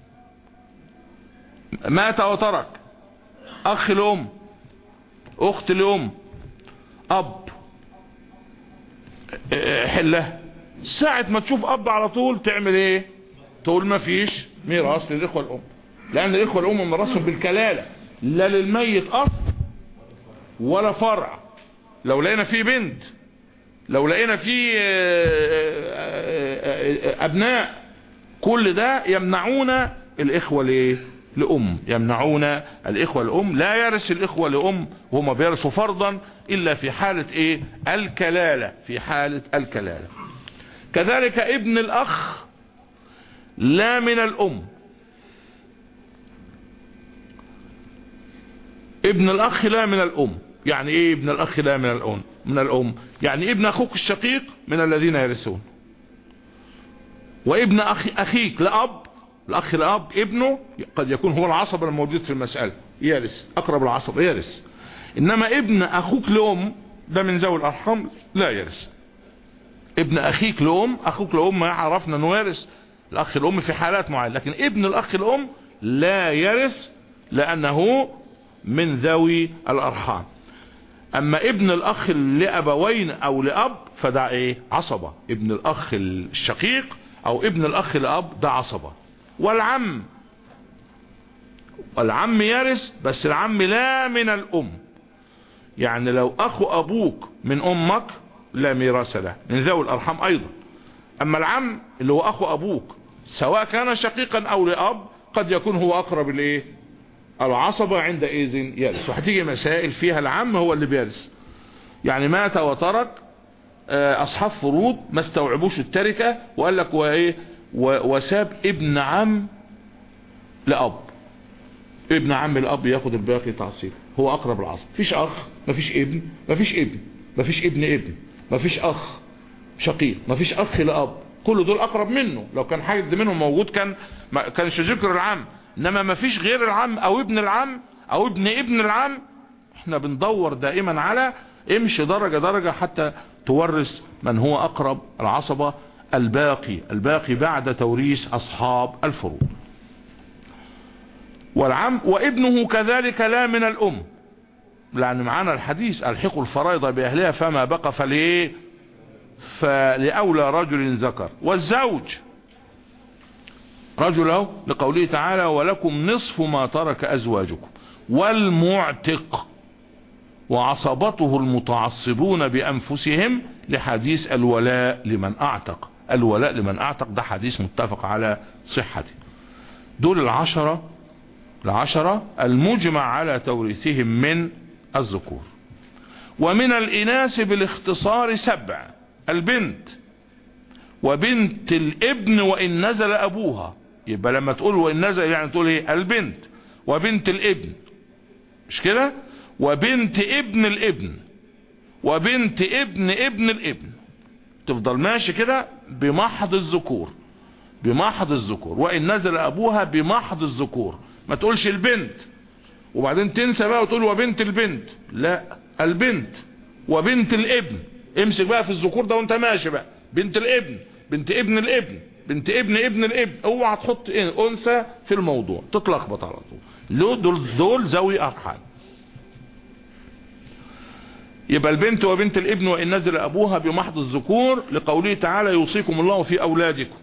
مات وترك اخ الام اخت الام اب حله ساعة ما تشوف اب على طول تعمل ايه تقول ما فيش ميراث للاخوة الام لان الاخوة الام ميراثهم بالكلالة لا للميت اصل ولا فرع لو لقينا فيه بنت لو لقينا فيه ابناء كل ده يمنعون الاخوة ليه لأم يمنعون الإخوة الأم لا يرث الإخوة لأم وهم بيرثوا فرضا إلا في حالة إيه الكلالة في حالة الكلالة كذلك ابن الأخ لا من الأم ابن الأخ لا من الأم يعني إيه ابن الأخ لا من الأم من الأم يعني ابن أخوك الشقيق من الذين يرثون وابن أخي أخيك لأب الأخ الأب ابنه قد يكون هو العصب الموجود في المسألة يرث أقرب العصب يرث إنما ابن أخوك لأم ده من ذوي الأرحام لا يرث ابن أخيك لأم أخوك لأم ما عرفنا أنه يرث الأخ الأم في حالات معينة لكن ابن الأخ الأم لا يرث لأنه من ذوي الأرحام أما ابن الأخ لأبوين أو لأب فده إيه عصبة ابن الأخ الشقيق أو ابن الأخ لأب ده عصبة والعم والعم يرث بس العم لا من الأم يعني لو أخو أبوك من أمك لا ميراث له من ذوي الأرحام أيضا أما العم اللي هو أخو أبوك سواء كان شقيقا أو لأب قد يكون هو أقرب الإيه العصبة عندئذ يرث وهتيجي مسائل فيها العم هو اللي بيرث يعني مات وترك أصحاب فروض ما استوعبوش التركة وقال لك وإيه وساب ابن عم لأب ابن عم الأب ياخد الباقي تعصيب هو أقرب العصب مفيش أخ مفيش ابن مفيش ابن مفيش ابن ابن مفيش أخ شقيق مفيش أخ لأب كل دول أقرب منه لو كان حد منهم موجود كان ما كانش ذكر العم إنما مفيش غير العم أو ابن العم أو ابن ابن العم احنا بندور دائما على امشي درجة درجة حتى تورث من هو أقرب العصبة الباقي الباقي بعد توريث أصحاب الفروض والعم وابنه كذلك لا من الأم لأن معانا الحديث الحقوا الفرائض بأهلها فما بقى فليه فلأولى رجل ذكر والزوج رجله لقوله تعالى ولكم نصف ما ترك أزواجكم والمعتق وعصبته المتعصبون بأنفسهم لحديث الولاء لمن أعتق الولاء لمن أعتق ده حديث متفق على صحته دول العشرة العشرة المجمع على توريثهم من الذكور ومن الإناث بالاختصار سبع البنت وبنت الابن وإن نزل أبوها يبقى لما تقول وإن نزل يعني تقول ايه البنت وبنت الابن مش كده وبنت ابن الابن وبنت ابن ابن الابن تفضل ماشي كده بمحض الذكور بمحض الذكور وإن نزل أبوها بمحض الذكور ما تقولش البنت وبعدين تنسى بقى وتقول وبنت البنت لا البنت وبنت الابن امسك بقى في الذكور ده وانت ماشي بقى بنت الابن بنت ابن الابن بنت ابن ابن الابن اوعى تحط إيه انثى في الموضوع تتلخبط على طول دول دول ذوي ارحام يبقى البنت وبنت الابن وإن نزل أبوها بمحض الذكور لقوله تعالى يوصيكم الله في أولادكم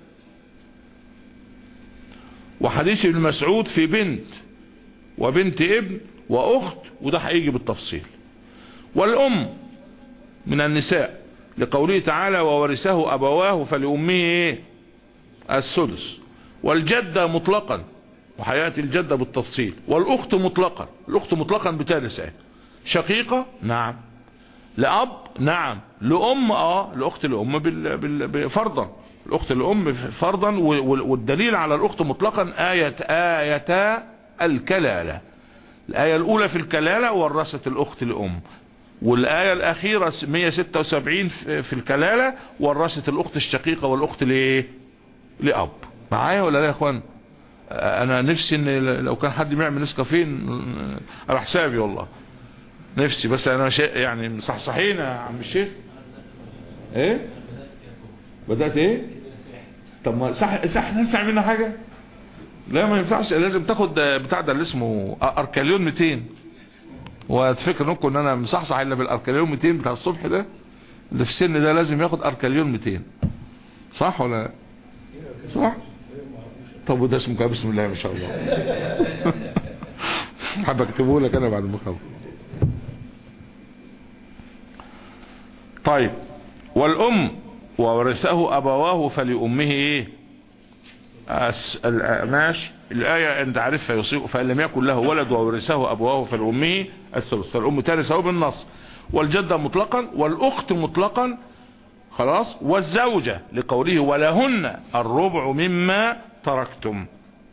وحديث ابن مسعود في بنت وبنت ابن وأخت وده هيجي بالتفصيل والأم من النساء لقوله تعالى وورثه أبواه فلأمه إيه السدس والجدة مطلقا وحياتي الجدة بالتفصيل والأخت مطلقا الأخت مطلقا بتالس شقيقة نعم لأب نعم لأم اه الأخت الأم بال... بال... فرضا الأخت الأم فرضا والدليل على الأخت مطلقا آية آية الكلالة الآية الأولى في الكلالة ورثت الأخت الأم والآية الأخيرة 176 في الكلالة ورثت الأخت الشقيقة والأخت لإيه لأب معايا ولا لا يا أخوان أنا نفسي إن لو كان حد بيعمل نسكافين على حسابي والله نفسي بس أنا شيء يعني صحصحين يا عم الشيخ إيه بدأت إيه طب ما صح صح ننفع منها حاجة لا ما ينفعش لازم تاخد بتاع ده اللي اسمه اركاليون 200 وتفكر انكم ان انا مصحصح الا بالاركاليون 200 بتاع الصبح ده اللي في السن ده لازم ياخد اركاليون 200 صح ولا صح طب وده اسمه كده بسم الله ما شاء الله حابب اكتبه لك انا بعد ما اخلص طيب والام وورثه ابواه فلامه ايه ماشي الآية انت عارفها يصيب فإن لم يكن له ولد وورثه أبواه فالأمه الثلث فالأم ترثه بالنص والجدة مطلقا والأخت مطلقا خلاص والزوجة لقوله ولهن الربع مما تركتم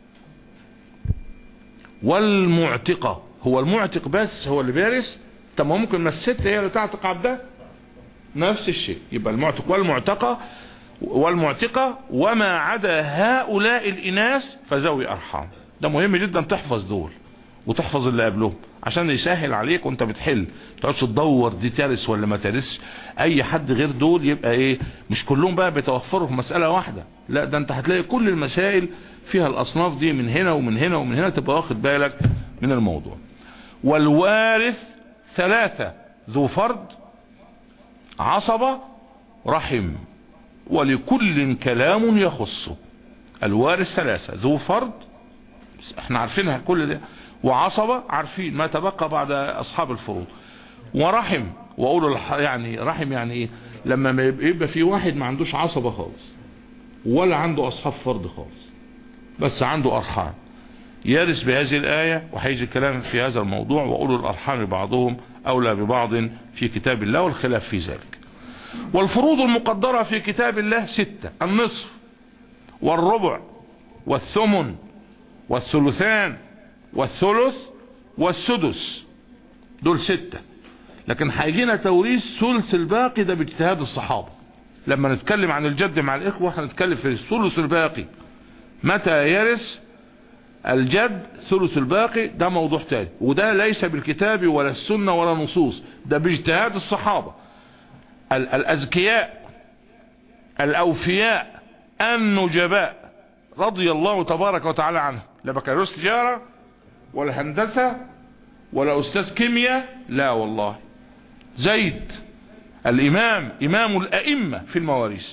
والمعتقة هو المعتق بس هو اللي بيرث طب ما ممكن ما الست هي اللي تعتق عبدها نفس الشيء يبقى المعتق والمعتقة والمعتقة وما عدا هؤلاء الإناث فذوي أرحام ده مهم جدا تحفظ دول وتحفظ اللي قبلهم عشان يسهل عليك وانت بتحل تقعدش تدور دي ترس ولا ما ترس اي حد غير دول يبقى ايه مش كلهم بقى بيتوفروا في مسألة واحدة لا ده انت هتلاقي كل المسائل فيها الاصناف دي من هنا ومن هنا ومن هنا تبقى واخد بالك من الموضوع والوارث ثلاثة ذو فرد عصبة رحم ولكل كلام يخصه الوارث ثلاثة ذو فرد احنا عارفينها كل ده وعصبة عارفين ما تبقى بعد اصحاب الفروض ورحم واقول يعني رحم يعني ايه لما يبقى في واحد ما عندوش عصبة خالص ولا عنده اصحاب فرد خالص بس عنده ارحام يرث بهذه الآية وهيجي الكلام في هذا الموضوع وأولو الأرحام بعضهم أولى ببعض في كتاب الله والخلاف في ذلك والفروض المقدرة في كتاب الله ستة النصف والربع والثمن والثلثان والثلث والسدس دول ستة لكن هيجينا توريث ثلث الباقي ده باجتهاد الصحابة لما نتكلم عن الجد مع الإخوة هنتكلم في الثلث الباقي متى يرث الجد ثلث الباقي ده موضوع تاني وده ليس بالكتاب ولا السنة ولا نصوص ده باجتهاد الصحابة الأذكياء الأوفياء النجباء رضي الله تبارك وتعالى عنه لا بكالوريوس تجارة ولا هندسة ولا أستاذ كيمياء لا والله زيد الإمام إمام الأئمة في المواريث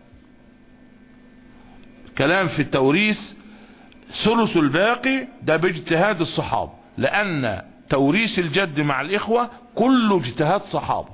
كلام في التوريث ثلث الباقي ده باجتهاد الصحابة لأن توريث الجد مع الإخوة كله اجتهاد صحابة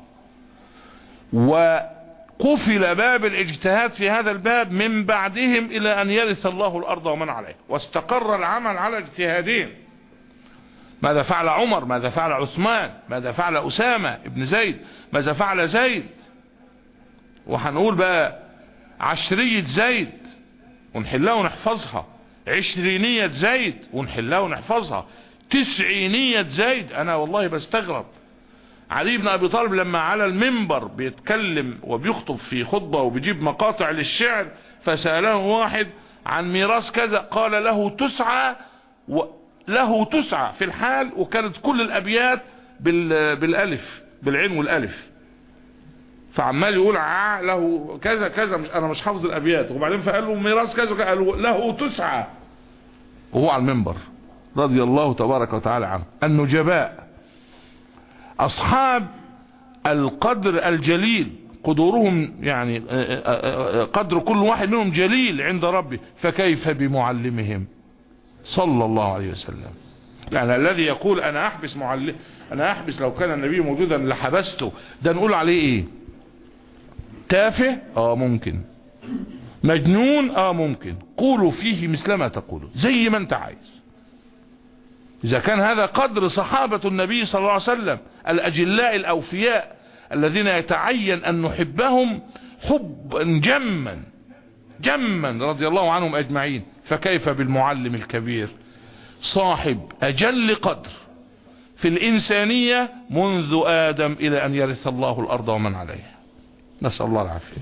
وقفل باب الاجتهاد في هذا الباب من بعدهم إلى أن يرث الله الأرض ومن عليه واستقر العمل على اجتهادين ماذا فعل عمر ماذا فعل عثمان ماذا فعل أسامة ابن زيد ماذا فعل زيد وهنقول بقى عشرية زيد ونحلها ونحفظها عشرينية زيد ونحلها ونحفظها تسعينية زيد انا والله بستغرب علي بن ابي طالب لما على المنبر بيتكلم وبيخطب في خطبة وبيجيب مقاطع للشعر فسأله واحد عن ميراث كذا قال له تسعة و له تسعة في الحال وكانت كل الابيات بالالف بالعين والالف فعمال يقول ع له كذا كذا مش انا مش حافظ الابيات وبعدين فقال له ميراث كذا قال له تسعة وهو على المنبر رضي الله تبارك وتعالى عنه النجباء اصحاب القدر الجليل قدورهم يعني قدر كل واحد منهم جليل عند ربه فكيف بمعلمهم صلى الله عليه وسلم يعني الذي يقول انا احبس معلم انا احبس لو كان النبي موجودا لحبسته ده نقول عليه ايه تافه اه ممكن مجنون اه ممكن قولوا فيه مثل ما تقولوا زي ما انت عايز اذا كان هذا قدر صحابة النبي صلى الله عليه وسلم الاجلاء الاوفياء الذين يتعين ان نحبهم حبا جما جما رضي الله عنهم اجمعين فكيف بالمعلم الكبير صاحب اجل قدر في الإنسانية منذ آدم إلى أن يرث الله الأرض ومن عليها نسأل الله العافية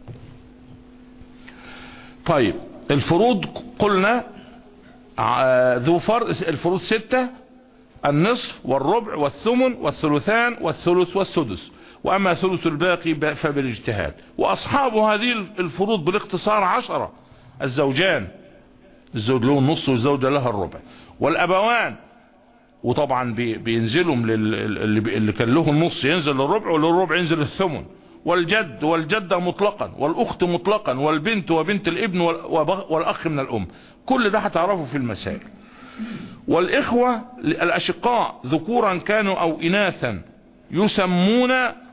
طيب الفروض قلنا ذو فرض الفروض ستة النصف والربع والثمن والثلثان والثلث والسدس وأما ثلث الباقي فبالاجتهاد وأصحاب هذه الفروض بالاختصار عشرة الزوجان الزوج له النص والزوجة لها الربع والأبوان وطبعا بينزلوا اللي كان له النص ينزل للربع وللربع ينزل الثمن والجد والجدة مطلقا والأخت مطلقا والبنت وبنت الابن والأخ من الأم كل ده هتعرفه في المسائل والإخوة الأشقاء ذكورا كانوا أو إناثا يسمون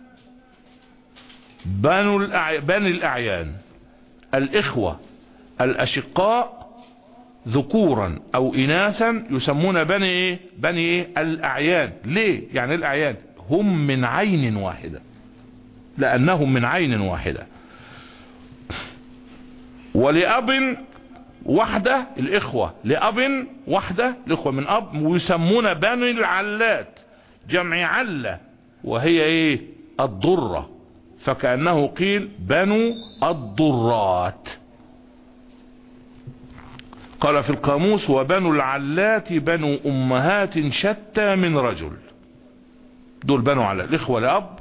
بنو بني الأعيان الإخوة الأشقاء ذكورا أو إناثا يسمون بني إيه بني إيه الأعيان ليه يعني الأعيان هم من عين واحدة لأنهم من عين واحدة ولأب وحدة الإخوة لأب وحدة الإخوة من أب ويسمون بني العلات جمع علة وهي إيه الضرة فكأنه قيل بنو الضرات قال في القاموس وبنو العلات بنو أمهات شتى من رجل دول بنو على الإخوة لأب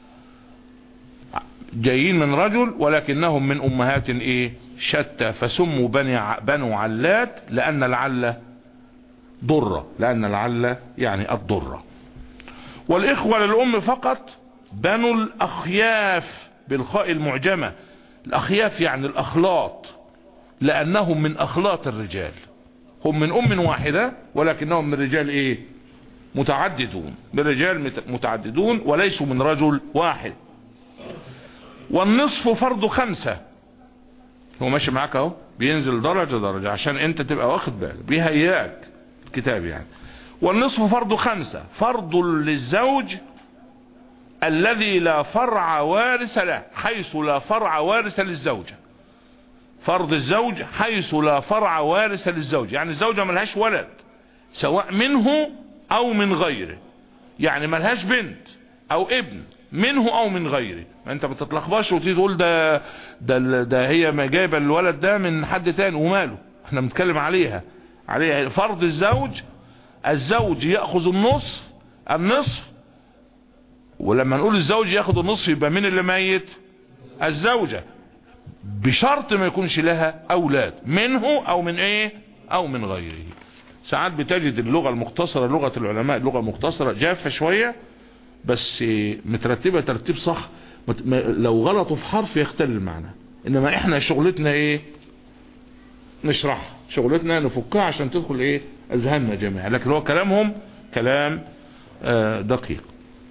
جايين من رجل ولكنهم من أمهات إيه شتى فسموا بني بنو علات لأن العلة ضرة لأن العلة يعني الضرة والإخوة للأم فقط بنو الأخياف بالخاء المعجمة الأخياف يعني الأخلاط لأنهم من أخلاط الرجال هم من أم واحدة ولكنهم من رجال إيه متعددون من رجال متعددون وليسوا من رجل واحد والنصف فرض خمسة هو ماشي معاك اهو بينزل درجة درجة عشان انت تبقى واخد بالك بيهيئك الكتاب يعني والنصف فرض خمسة فرض للزوج الذي لا فرع وارث له حيث لا فرع وارث للزوجة فرض الزوج حيث لا فرع وارث للزوج يعني الزوجة ملهاش ولد سواء منه او من غيره يعني ملهاش بنت او ابن منه او من غيره ما انت ما تتلخبطش وتيجي تقول ده ده ده هي ما جايبه الولد ده من حد تاني وماله احنا بنتكلم عليها عليها فرض الزوج الزوج ياخذ النصف النصف ولما نقول الزوج ياخذ النصف يبقى مين اللي ميت الزوجه بشرط ما يكونش لها اولاد منه او من ايه او من غيره ساعات بتجد اللغه المختصره لغه العلماء اللغه المختصره جافه شويه بس مترتبة ترتيب صح لو غلطوا في حرف يختل المعنى انما احنا شغلتنا ايه نشرح شغلتنا نفكها عشان تدخل ايه اذهاننا جميعا لكن هو كلامهم كلام آه دقيق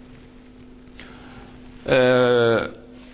آه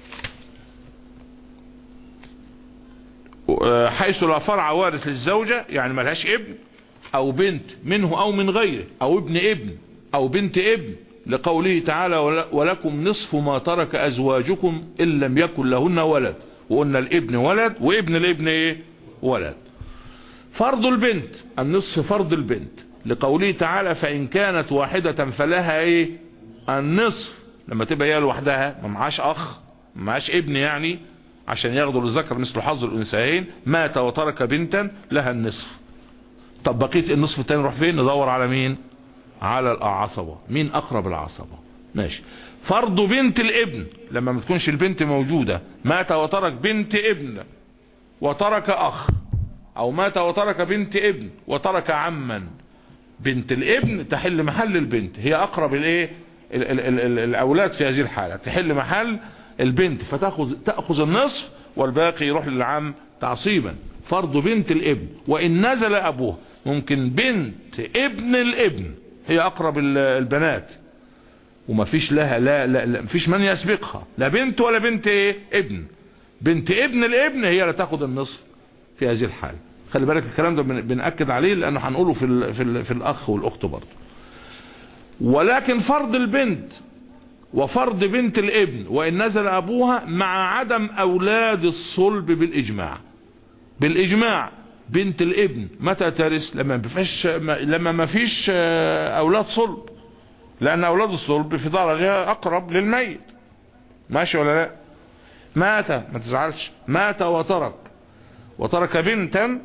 حيث لا فرع وارث للزوجة يعني ملهاش ابن او بنت منه او من غيره او ابن ابن او بنت ابن لقوله تعالى ولكم نصف ما ترك أزواجكم إن لم يكن لهن ولد وقلنا الابن ولد وابن الابن ايه ولد فرض البنت النصف فرض البنت لقوله تعالى فإن كانت واحدة فلها ايه النصف لما تبقى هي لوحدها ما معاش اخ ما معاش ابن يعني عشان ياخدوا للذكر مثل حظ الانثيين مات وترك بنتا لها النصف طب بقيت النصف التاني نروح فين ندور على مين على العصبة مين اقرب العصبة ماشي فرض بنت الابن لما ما تكونش البنت موجودة مات وترك بنت ابن وترك اخ او مات وترك بنت ابن وترك عما بنت الابن تحل محل البنت هي اقرب الايه ال ال ال ال الاولاد في هذه الحالة تحل محل البنت فتاخذ تاخذ النصف والباقي يروح للعم تعصيبا فرض بنت الابن وان نزل ابوه ممكن بنت ابن الابن هي اقرب البنات وما فيش لها لا, لا, لا فيش من يسبقها لا بنت ولا بنت ايه ابن بنت ابن الابن هي اللي تاخد النصف في هذه الحالة خلي بالك الكلام ده بنأكد عليه لانه هنقوله في ال في, ال في الاخ والاخت برضه ولكن فرض البنت وفرض بنت الابن وان نزل ابوها مع عدم اولاد الصلب بالاجماع بالاجماع بنت الابن متى ترث لما ما فيش لما ما فيش اولاد صلب لان اولاد الصلب في درجة اقرب للميت ماشي ولا لا مات ما تزعلش مات وترك وترك بنتا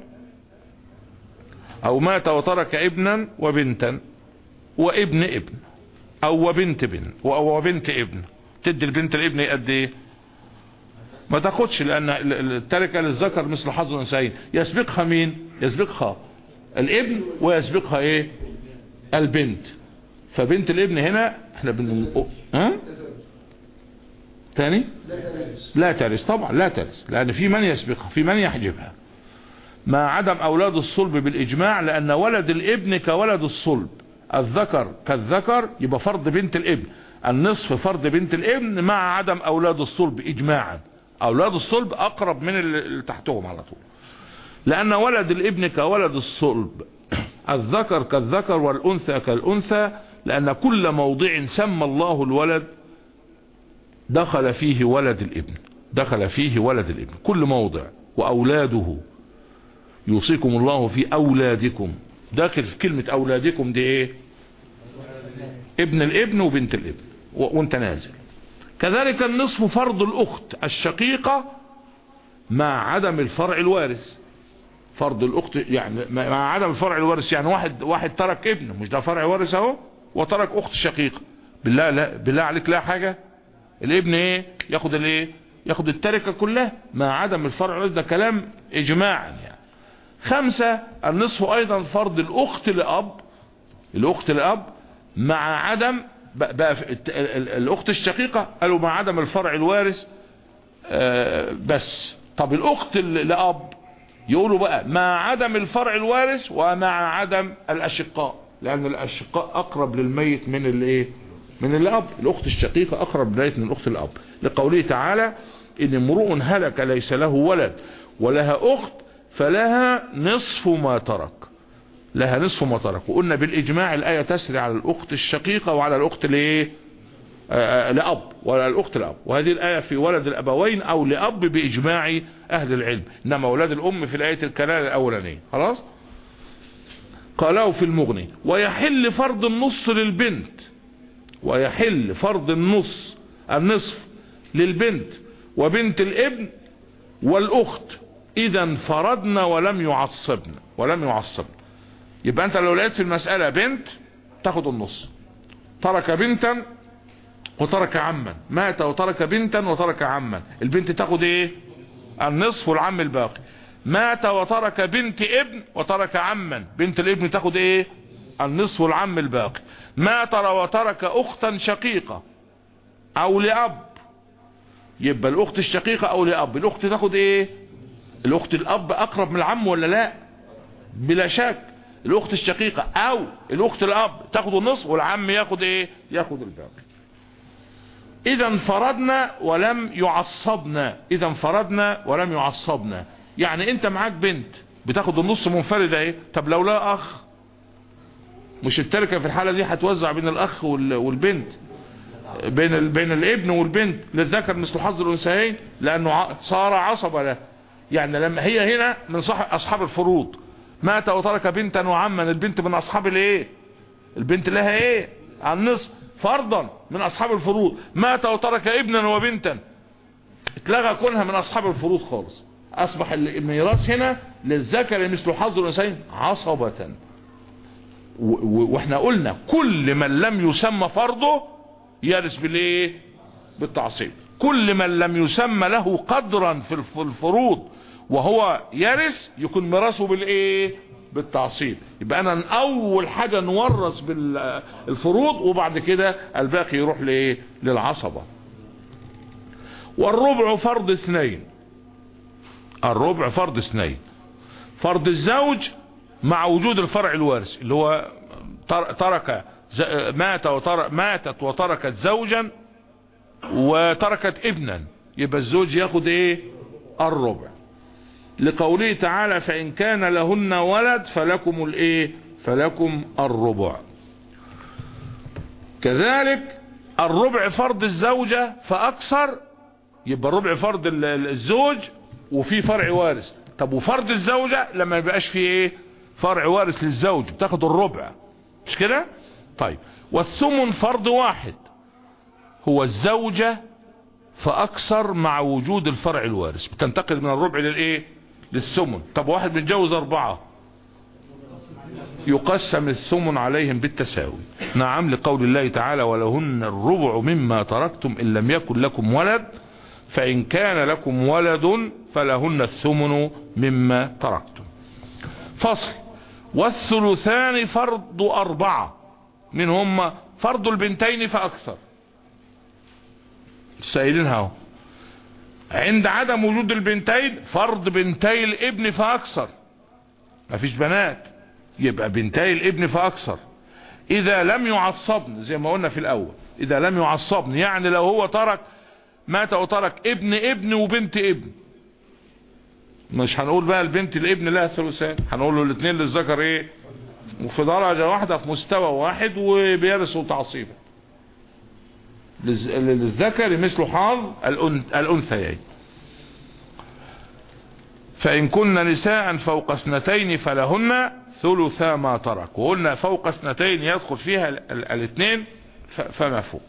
او مات وترك ابنا وبنتا وابن ابن او وبنت بن او وبنت ابن تدي البنت الابن قد ايه ما تاخدش لان التركه للذكر مثل حظ الانثيين يسبقها مين يسبقها الابن ويسبقها ايه البنت فبنت الابن هنا احنا بن ها تاني لا ترث طبعا لا ترث لان في من يسبقها في من يحجبها ما عدم اولاد الصلب بالاجماع لان ولد الابن كولد الصلب الذكر كالذكر يبقى فرض بنت الابن النصف فرض بنت الابن مع عدم اولاد الصلب اجماعا اولاد الصلب اقرب من اللي تحتهم على طول لان ولد الابن كولد الصلب الذكر كالذكر والانثى كالانثى لان كل موضع سمى الله الولد دخل فيه ولد الابن دخل فيه ولد الابن كل موضع واولاده يوصيكم الله في اولادكم داخل في كلمة اولادكم دي ايه ابن الابن وبنت الابن وانت نازل كذلك النصف فرض الاخت الشقيقة مع عدم الفرع الوارث فرض الاخت يعني مع عدم الفرع الوارث يعني واحد واحد ترك ابن مش ده فرع وارث اهو وترك اخت شقيقة بالله لا بالله عليك لا حاجة الابن ايه ياخد الايه ياخد التركة كلها مع عدم الفرع الوارث ده كلام اجماعا يعني خمسة النصف ايضا فرض الاخت لاب الاخت لاب مع عدم بقى الاخت الشقيقة قالوا مع عدم الفرع الوارث بس طب الاخت لاب يقولوا بقى مع عدم الفرع الوارث ومع عدم الاشقاء لان الاشقاء اقرب للميت من الايه من الاب الاخت الشقيقة اقرب للميت من الاخت الاب لقوله تعالى ان امرؤ هلك ليس له ولد ولها اخت فلها نصف ما ترك لها نصف ما ترك وقلنا بالاجماع الايه تسري على الاخت الشقيقة وعلى الاخت الايه لأب ولا الأخت لأب وهذه الآية في ولد الأبوين أو لأب بإجماع أهل العلم إنما ولاد الأم في الآية الكلالة الأولانية خلاص قالوا في المغني ويحل فرض النص للبنت ويحل فرض النص النصف للبنت وبنت الابن والأخت إذا انفردنا ولم يعصبنا ولم يعصبنا يبقى أنت لو لقيت في المسألة بنت تاخد النص ترك بنتا وترك عما مات وترك بنتا وترك عما البنت تاخد ايه النصف والعم الباقي مات وترك بنت ابن وترك عما بنت الابن تاخد ايه النصف والعم الباقي مات وترك اختا شقيقة او لاب يبقى الاخت الشقيقة او لاب الاخت تاخد ايه الاخت الاب اقرب من العم ولا لا بلا شك الاخت الشقيقة او الاخت الاب تاخد النصف والعم ياخد ايه ياخد الباقي اذا انفردنا ولم يعصبنا اذا انفردنا ولم يعصبنا يعني انت معاك بنت بتاخد النص منفردة ايه طب لو لا اخ مش التركة في الحالة دي هتوزع بين الاخ والبنت بين ال... بين الابن والبنت للذكر مثل حظ الانثيين لانه صار عصبة له يعني لما هي هنا من صح اصحاب الفروض مات وترك بنتا وعما البنت من اصحاب الايه البنت لها ايه على النصف فرضا من اصحاب الفروض مات وترك ابنا وبنتا اتلغى كونها من اصحاب الفروض خالص اصبح الميراث هنا للذكر مثل حظ الانثيين عصبة واحنا قلنا كل من لم يسمى فرضه يرث بالايه بالتعصيب كل من لم يسمى له قدرا في الفروض وهو يرث يكون ميراثه بالايه بالتعصيب يبقى انا اول حاجة نورث بالفروض وبعد كده الباقي يروح لايه للعصبة والربع فرض اثنين الربع فرض اثنين فرض الزوج مع وجود الفرع الوارث اللي هو ترك مات وترك ماتت وتركت زوجا وتركت ابنا يبقى الزوج ياخد ايه الربع لقوله تعالى فإن كان لهن ولد فلكم الايه فلكم الربع كذلك الربع فرض الزوجة فأكثر يبقى الربع فرض الزوج وفي فرع وارث طب وفرض الزوجة لما يبقاش فيه ايه فرع وارث للزوج بتاخد الربع مش كده طيب والثمن فرض واحد هو الزوجة فاكثر مع وجود الفرع الوارث بتنتقل من الربع للايه للثمن طب واحد متجوز اربعة يقسم الثمن عليهم بالتساوي نعم لقول الله تعالى ولهن الربع مما تركتم ان لم يكن لكم ولد فان كان لكم ولد فلهن الثمن مما تركتم فصل والثلثان فرض اربعة من هم فرض البنتين فاكثر سائلينها اهو عند عدم وجود البنتين فرض بنتي الابن فاكثر مفيش بنات يبقى بنتي الابن فاكثر اذا لم يعصبن زي ما قلنا في الاول اذا لم يعصبن يعني لو هو ترك مات وترك ابن ابن وبنت ابن مش هنقول بقى البنت الابن لها ثلثان هنقول له الاثنين للذكر ايه وفي درجة واحدة في مستوى واحد وبيرثوا تعصيبا للذكر مثل حظ الأنثيين فإن كن نساء فوق اثنتين فلهن ثلثا ما ترك وقلنا فوق اثنتين يدخل فيها الاثنين فما فوق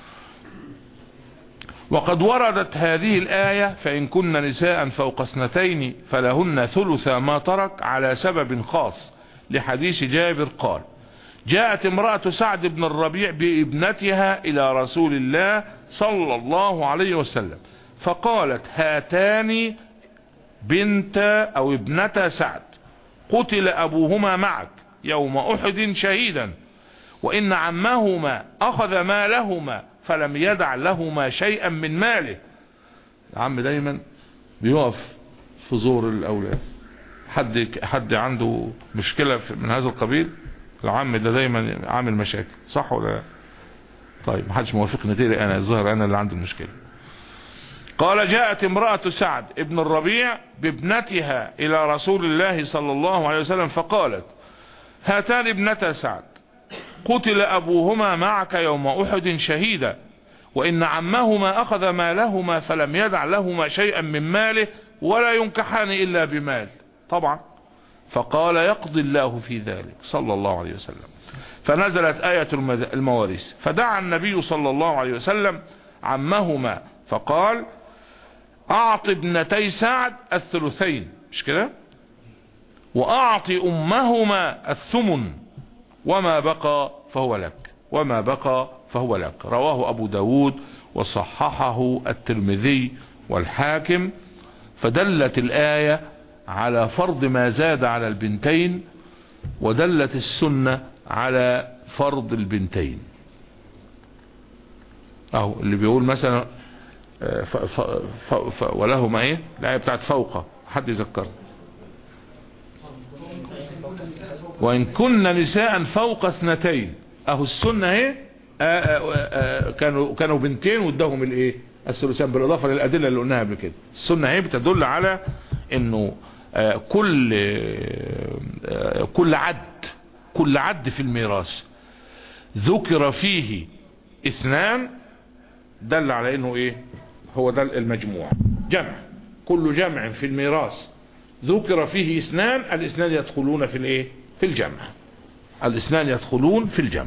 وقد وردت هذه الآية فإن كن نساء فوق اثنتين فلهن ثلثا ما ترك على سبب خاص لحديث جابر قال جاءت امرأة سعد بن الربيع بابنتها الى رسول الله صلى الله عليه وسلم فقالت هاتان بنت او ابنة سعد قتل ابوهما معك يوم احد شهيدا وان عمهما اخذ مالهما فلم يدع لهما شيئا من ماله العم دايما بيقف في زور الاولاد حد حد عنده مشكلة من هذا القبيل العم ده دايما عامل مشاكل صح ولا لا طيب محدش موافقني غيري انا الظاهر انا اللي عندي المشكلة قال جاءت امرأة سعد ابن الربيع بابنتها الى رسول الله صلى الله عليه وسلم فقالت هاتان ابنتا سعد قتل ابوهما معك يوم احد شهيدا وان عمهما اخذ مالهما فلم يدع لهما شيئا من ماله ولا ينكحان الا بمال طبعا فقال يقضي الله في ذلك صلى الله عليه وسلم فنزلت آية المواريث فدعا النبي صلى الله عليه وسلم عمهما فقال اعط ابنتي سعد الثلثين مش كده واعط امهما الثمن وما بقى فهو لك وما بقى فهو لك رواه ابو داود وصححه الترمذي والحاكم فدلت الآية على فرض ما زاد على البنتين ودلت السنة على فرض البنتين اهو اللي بيقول مثلا ف ف ف ف ولهما ايه الآية بتاعت فوقه حد يذكر وان كن نساء فوق اثنتين اهو السنة ايه كانوا كانوا بنتين وادهم الايه الثلثان بالاضافه للادله اللي قلناها قبل كده السنه اهي بتدل على انه كل كل عد كل عد في الميراث ذكر فيه اثنان دل على انه ايه هو ده المجموع جمع كل جمع في الميراث ذكر فيه اثنان الاثنان يدخلون في الايه في الجمع الاثنان يدخلون في الجمع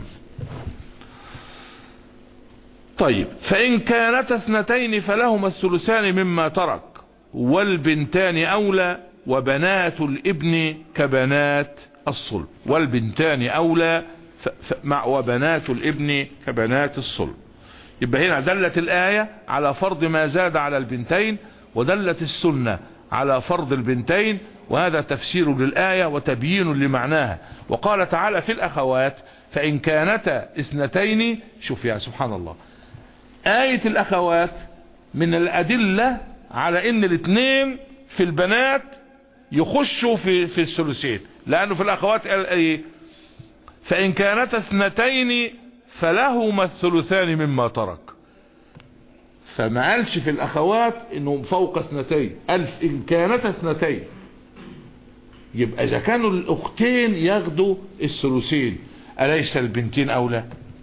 طيب فإن كانت اثنتين فلهما الثلثان مما ترك والبنتان أولى وبنات الابن كبنات الصلب والبنتان أولى مع وبنات الابن كبنات الصلب يبقى هنا دلت الآية على فرض ما زاد على البنتين ودلت السنة على فرض البنتين وهذا تفسير للآية وتبيين لمعناها وقال تعالى في الأخوات فإن كانتا اثنتين شوف يا سبحان الله آية الأخوات من الأدلة على ان الاثنين في البنات يخشوا في في الثلثين لانه في الاخوات قال ايه فان كانت اثنتين فلهما الثلثان مما ترك فما قالش في الاخوات انهم فوق اثنتين قال ان كانت اثنتين يبقى اذا كانوا الاختين ياخدوا الثلثين اليس البنتين اولى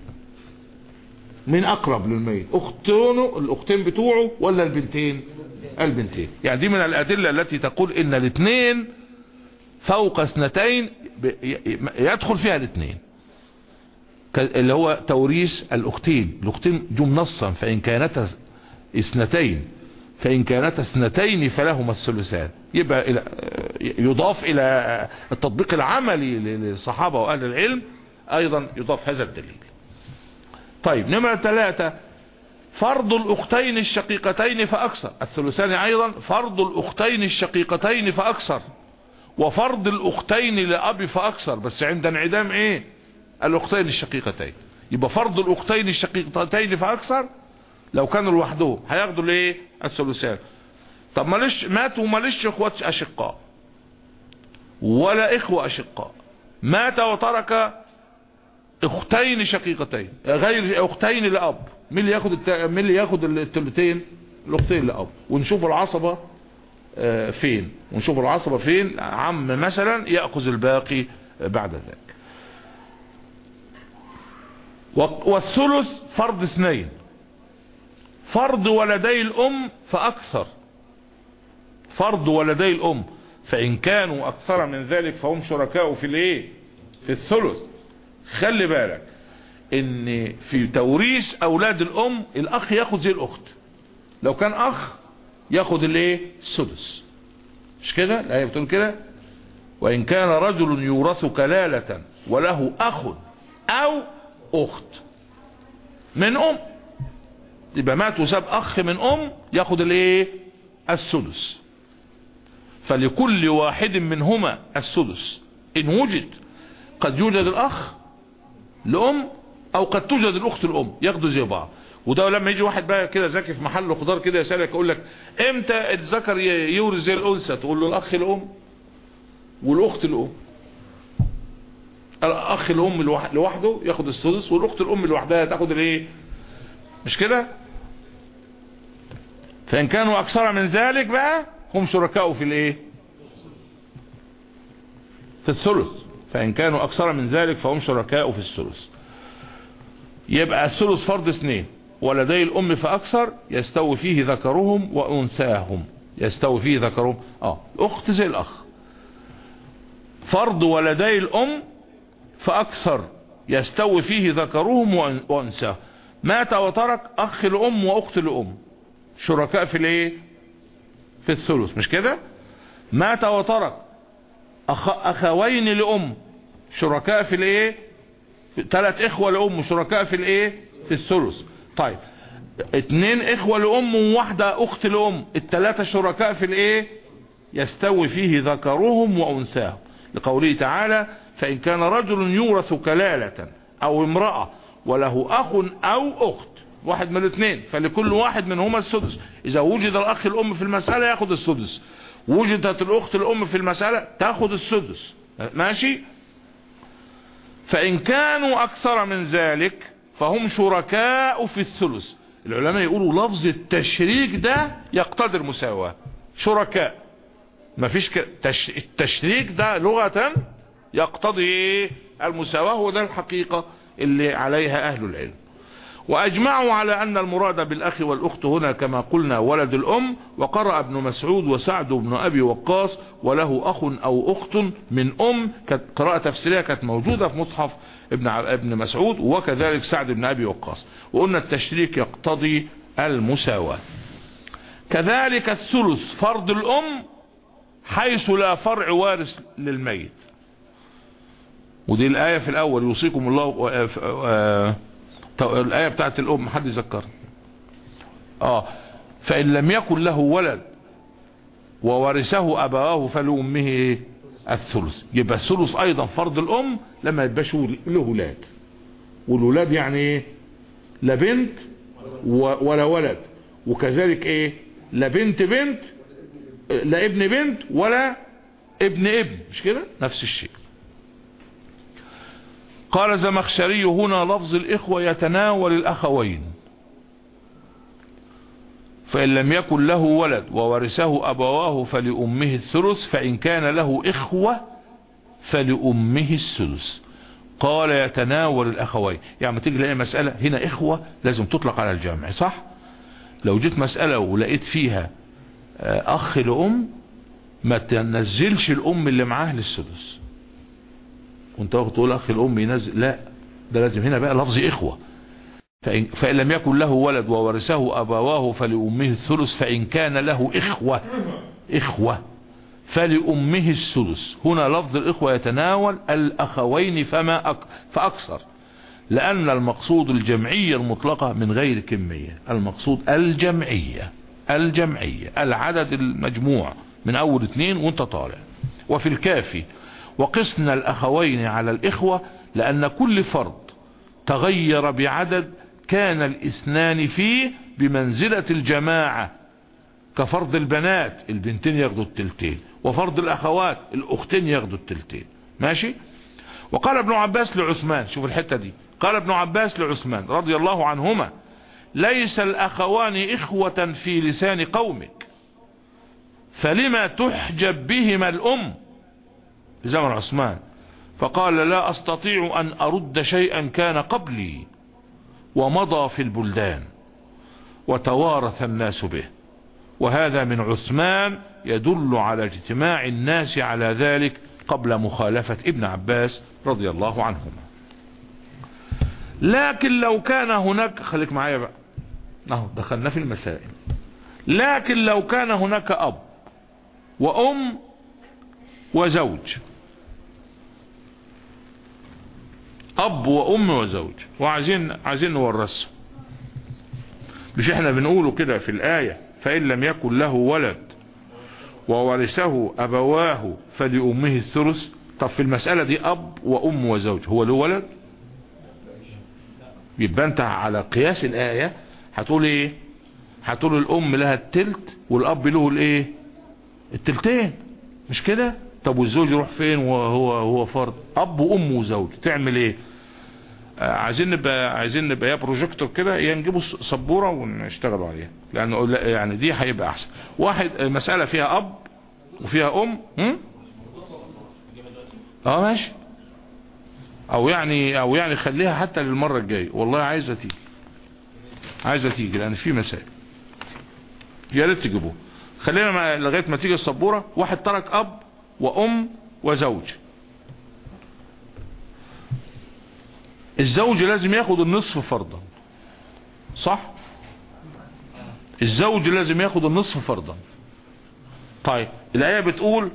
من اقرب للميت اختونه الاختين بتوعه ولا البنتين البنتين يعني دي من الادلة التي تقول ان الاثنين فوق اثنتين يدخل فيها الاثنين اللي هو توريث الاختين الاختين جم نصا فان كانتا اثنتين فان كانتا اثنتين فلهما الثلثان يبقى إلى يضاف الى التطبيق العملي للصحابة واهل العلم ايضا يضاف هذا الدليل طيب نمرة ثلاثة فرض الاختين الشقيقتين فاكثر الثلثان ايضا فرض الاختين الشقيقتين فاكثر وفرض الاختين لاب فاكثر بس عند انعدام ايه الاختين الشقيقتين يبقى فرض الاختين الشقيقتين فاكثر لو كانوا لوحدهم هياخدوا الايه الثلثان طب مالش ماتوا مالش اخوات اشقاء ولا اخوة اشقاء مات وترك اختين شقيقتين غير اختين لاب مين اللي ياخد الت... مين اللي ياخد الثلثين الاختين لاب ونشوف العصبة آه، فين ونشوف العصبة فين عم مثلا يأخذ الباقي بعد ذلك والثلث فرض اثنين فرض ولدي الام فاكثر فرض ولدي الام فان كانوا اكثر من ذلك فهم شركاء في الايه في الثلث خلي بالك ان في توريث اولاد الام الاخ ياخد زي الاخت لو كان اخ ياخد الايه السدس مش كده الايه بتقول كده وان كان رجل يورث كلالة وله اخ او اخت من ام يبقى مات وساب اخ من ام ياخد الايه السدس فلكل واحد منهما السدس ان وجد قد يوجد الاخ لام او قد توجد الاخت الام ياخدوا زي بعض وده لما يجي واحد بقى كده ذكي في محل خضار كده يسالك يقول لك امتى الذكر يورث زي الانثى تقول له الاخ الام والاخت الام الاخ الام لوحده ياخد السدس والاخت الام لوحدها تاخد الايه مش كده فان كانوا اكثر من ذلك بقى هم شركاء في الايه في الثلث فان كانوا اكثر من ذلك فهم شركاء في الثلث يبقى الثلث فرض اثنين ولدي الام فاكثر يستوي فيه ذكرهم وانثاهم يستوي فيه ذكرهم اه اخت زي الاخ فرض ولدي الام فاكثر يستوي فيه ذكرهم وانثاهم مات وترك اخ الام واخت الام شركاء في الايه في الثلث مش كده مات وترك أخ... اخوين لام شركاء في الايه ثلاث اخوة لام شركاء في الايه في الثلث طيب اتنين اخوة لام وواحدة اخت لام الثلاثة شركاء في الايه يستوي فيه ذكرهم وانثاهم لقوله تعالى فان كان رجل يورث كلالة او امرأة وله اخ او اخت واحد من الاثنين فلكل واحد منهما السدس اذا وجد الاخ الام في المسألة ياخد السدس وجدت الاخت الام في المسألة تاخد السدس ماشي فان كانوا اكثر من ذلك فهم شركاء في الثلث العلماء يقولوا لفظ التشريك ده يقتضي المساواة شركاء مفيش ك... تش... التشريك ده لغة يقتضي المساواة وده الحقيقة اللي عليها اهل العلم واجمعوا على ان المراد بالاخ والاخت هنا كما قلنا ولد الام وقرأ ابن مسعود وسعد بن ابي وقاص وله اخ او اخت من ام كانت قراءة تفسيرية كانت موجودة في مصحف ابن ابن مسعود وكذلك سعد بن ابي وقاص وقلنا التشريك يقتضي المساواة كذلك الثلث فرض الام حيث لا فرع وارث للميت ودي الآية في الأول يوصيكم الله الآية بتاعت الأم حد يذكر آه فإن لم يكن له ولد وورثه أبواه فلأمه إيه الثلث يبقى الثلث أيضا فرض الأم لما يبقاش له ولاد والولاد يعني إيه لا بنت ولا ولد وكذلك إيه لا بنت بنت لا ابن بنت ولا ابن ابن مش كده نفس الشيء قال زمخشري هنا لفظ الإخوة يتناول الأخوين فإن لم يكن له ولد وورثه أبواه فلأمه الثلث فإن كان له إخوة فلأمه الثلث قال يتناول الأخوين يعني تيجي لأي مسألة هنا إخوة لازم تطلق على الجامع صح لو جيت مسألة ولقيت فيها أخ لأم ما تنزلش الأم اللي معاه للسدس وانت واخد تقول اخي الام ينزل لا ده لازم هنا بقى لفظ اخوة فإن, فإن لم يكن له ولد وورثه أبواه فلأمه الثلث فإن كان له إخوة إخوة فلأمه الثلث هنا لفظ الإخوة يتناول الأخوين فما أك فأكثر لأن المقصود الجمعية المطلقة من غير كمية المقصود الجمعية الجمعية العدد المجموع من أول اثنين وانت طالع وفي الكافي وقسنا الأخوين على الإخوة لأن كل فرد تغير بعدد كان الاثنان فيه بمنزلة الجماعة كفرض البنات البنتين ياخدوا التلتين وفرض الأخوات الأختين ياخدوا التلتين ماشي وقال ابن عباس لعثمان شوف الحتة دي قال ابن عباس لعثمان رضي الله عنهما ليس الأخوان إخوة في لسان قومك فلما تحجب بهما الأم في زمن عثمان فقال لا أستطيع أن أرد شيئا كان قبلي ومضى في البلدان وتوارث الناس به وهذا من عثمان يدل على اجتماع الناس على ذلك قبل مخالفة ابن عباس رضي الله عنهما لكن لو كان هناك خليك معايا بقى اهو دخلنا في المسائل لكن لو كان هناك اب وام وزوج اب وام وزوج وعايزين عايزين نورثه مش احنا بنقوله كده في الآية فإن لم يكن له ولد وورثه أبواه فلأمه الثلث طب في المسألة دي أب وأم وزوج هو له ولد يبقى انت على قياس الآية هتقول ايه هتقول الأم لها التلت والأب له الايه التلتين مش كده طب والزوج يروح فين وهو هو فرد أب وأم وزوج تعمل ايه آه عايزين نبقى عايزين نبقى يا بروجيكتور كده يا نجيبوا سبوره ونشتغلوا عليها لانه يعني دي هيبقى احسن واحد مساله فيها اب وفيها ام هم؟ اه ماشي او يعني او يعني خليها حتى للمره الجايه والله عايزه تيجي عايزه تيجي لان في مسائل يا ريت تجيبوه خلينا لغايه ما تيجي السبوره واحد ترك اب وام وزوج الزوج لازم ياخد النصف فرضا صح الزوج لازم ياخد النصف فرضا طيب الآية بتقول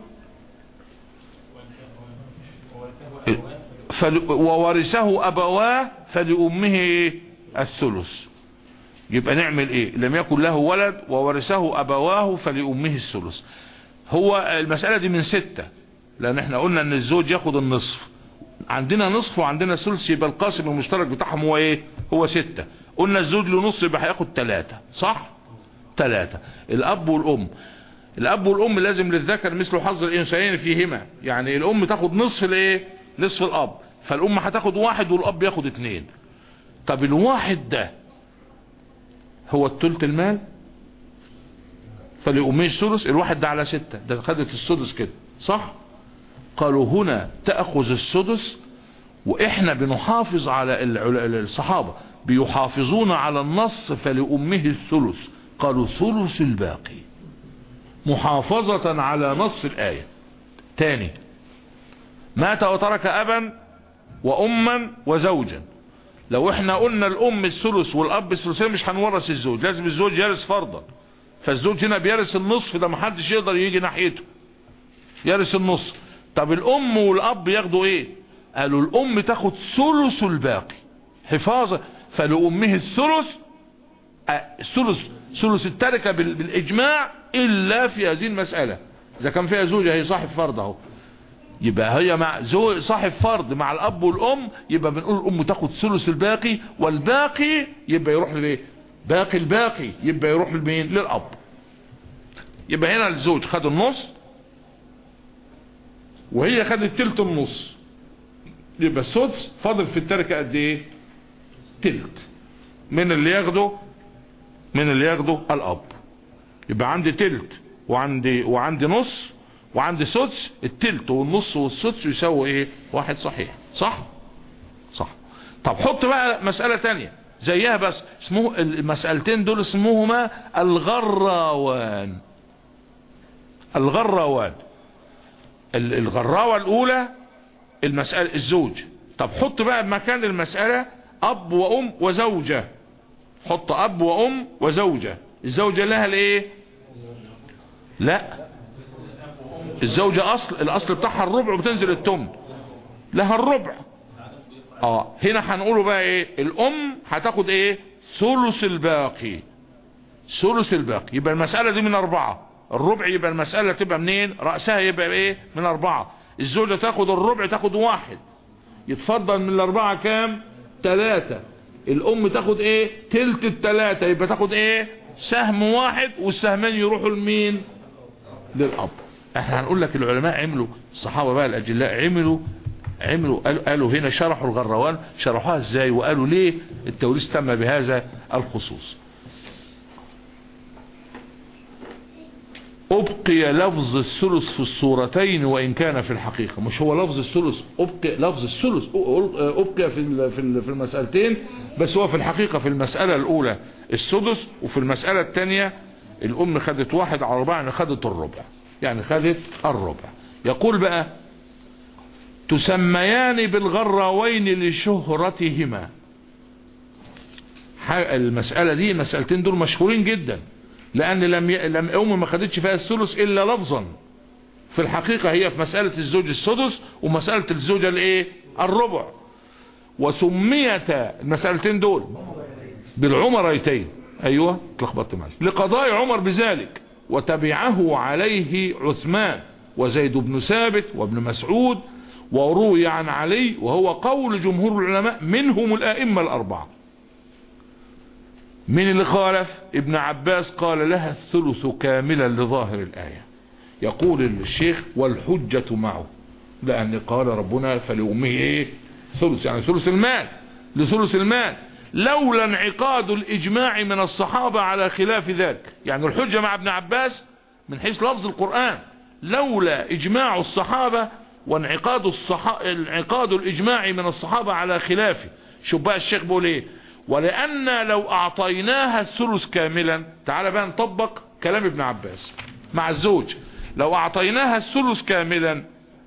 فل... وورثه أبواه فلأمه الثلث يبقى نعمل ايه لم يكن له ولد وورثه أبواه فلأمه الثلث هو المسألة دي من ستة لأن احنا قلنا ان الزوج ياخد النصف عندنا نصف وعندنا ثلث يبقى القاسم المشترك بتاعهم هو ايه هو ستة قلنا الزوج له نص يبقى هياخد ثلاثة صح ثلاثة الاب والام الاب والام لازم للذكر مثل حظ الانسانين فيهما يعني الام تاخد نصف الايه نصف الاب فالام هتاخد واحد والاب ياخد اتنين طب الواحد ده هو التلت المال فلأمه الثلث الواحد ده على ستة ده خدت السدس كده صح قالوا هنا تأخذ السدس واحنا بنحافظ على الصحابة بيحافظون على النص فلأمه الثلث قالوا ثلث الباقي محافظة على نص الآية تاني مات وترك أبا وأما وزوجا لو احنا قلنا الأم الثلث والأب الثلثين مش هنورث الزوج لازم الزوج يرث فرضا فالزوج هنا بيرث النصف ده محدش يقدر يجي ناحيته يرث النصف طب الام والاب ياخدوا ايه قالوا الام تاخد ثلث الباقي حفاظة فلأمه الثلث الثلث ثلث التركة بالاجماع الا في هذه المسألة اذا كان فيها زوجة هي صاحب فرض اهو يبقى هي مع زوج صاحب فرض مع الاب والام يبقى بنقول الام تاخد ثلث الباقي والباقي يبقى يروح لايه باقي الباقي يبقى يروح لمين للاب يبقى هنا الزوج خد النص وهي خدت تلت النص يبقى السدس فاضل في التركة قد ايه تلت من اللي ياخده من اللي ياخده الاب يبقى عندي تلت وعندي وعندي نص وعندي سدس التلت والنص والسدس يساوي ايه واحد صحيح صح صح طب حط بقى مسألة تانية زيها بس اسمه المسألتين دول اسمهما الغراوان الغراوان الغراوة الاولى المسألة الزوج طب حط بقى مكان المسألة اب وام وزوجة حط اب وام وزوجة الزوجة لها الايه لا الزوجة اصل الاصل بتاعها الربع وبتنزل التمن لها الربع اه هنا هنقوله بقى ايه الام هتاخد ايه ثلث الباقي ثلث الباقي يبقى المسألة دي من اربعة الربع يبقى المسألة تبقى منين رأسها يبقى ايه من اربعة الزوجة تاخد الربع تاخد واحد يتفضل من الاربعة كام تلاتة الام تاخد ايه تلت التلاتة يبقى تاخد ايه سهم واحد والسهمين يروحوا لمين للاب احنا هنقول لك العلماء عملوا الصحابة بقى الاجلاء عملوا عملوا قالوا, قالوا هنا شرحوا الغروان شرحوها ازاي وقالوا ليه التوريث تم بهذا الخصوص ابقي لفظ الثلث في الصورتين وان كان في الحقيقة مش هو لفظ الثلث ابقي لفظ الثلث ابقي في في المسألتين بس هو في الحقيقة في المسألة الاولى السدس وفي المسألة الثانية الام خدت واحد على اربعة يعني خدت الربع يعني خدت الربع يقول بقى تسميان بالغراوين لشهرتهما المسألة دي مسألتين دول مشهورين جدا لان لم ي... لم ام ما خدتش فيها الثلث الا لفظا في الحقيقة هي في مسألة الزوج السدس ومسألة الزوجة الايه الربع وسميت المسألتين دول بالعمريتين ايوه اتلخبطت معي لقضاء عمر بذلك وتبعه عليه عثمان وزيد بن ثابت وابن مسعود وروي عن علي وهو قول جمهور العلماء منهم الائمة الاربعة من اللي خالف ابن عباس قال لها الثلث كاملا لظاهر الآية يقول الشيخ والحجة معه لأن قال ربنا فلأمه ايه ثلث يعني ثلث المال لثلث المال لولا انعقاد الإجماع من الصحابة على خلاف ذلك يعني الحجة مع ابن عباس من حيث لفظ القرآن لولا إجماع الصحابة وانعقاد الصحا... انعقاد الإجماع من الصحابة على خلافه شوف بقى الشيخ بيقول ايه ولأن لو أعطيناها الثلث كاملا تعال بقى نطبق كلام ابن عباس مع الزوج لو أعطيناها الثلث كاملا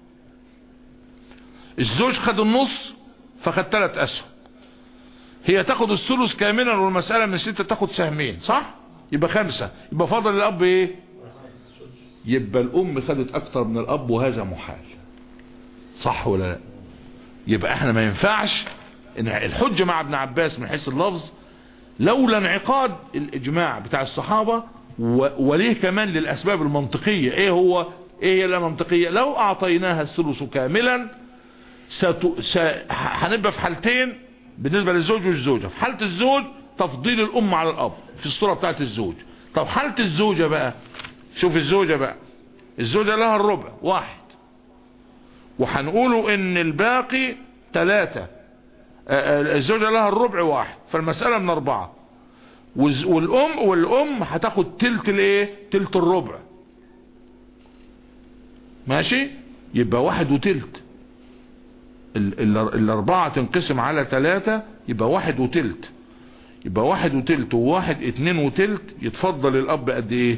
الزوج خد النص فخد ثلاث أسهم هي تاخد الثلث كاملا والمسألة من ستة تاخد سهمين صح يبقى خمسة يبقى فاضل الأب ايه يبقى الأم خدت أكتر من الأب وهذا محال صح ولا لا يبقى احنا ما ينفعش ان الحجة مع ابن عباس من حيث اللفظ لولا انعقاد الاجماع بتاع الصحابة وليه كمان للاسباب المنطقية ايه هو ايه هي المنطقية لو اعطيناها الثلث كاملا ستو... س... هنبقى في حالتين بالنسبة للزوج والزوجة في حالة الزوج تفضيل الام على الاب في الصورة بتاعت الزوج طب حالة الزوجة بقى شوف الزوجة بقى الزوجة لها الربع واحد وهنقوله ان الباقي ثلاثة الزوجة لها الربع واحد فالمسألة من اربعة والام والام هتاخد تلت الايه تلت الربع ماشي يبقى واحد وتلت ال ال الاربعة تنقسم على ثلاثة يبقى واحد وتلت يبقى واحد وتلت وواحد اتنين وتلت يتفضل الاب قد ايه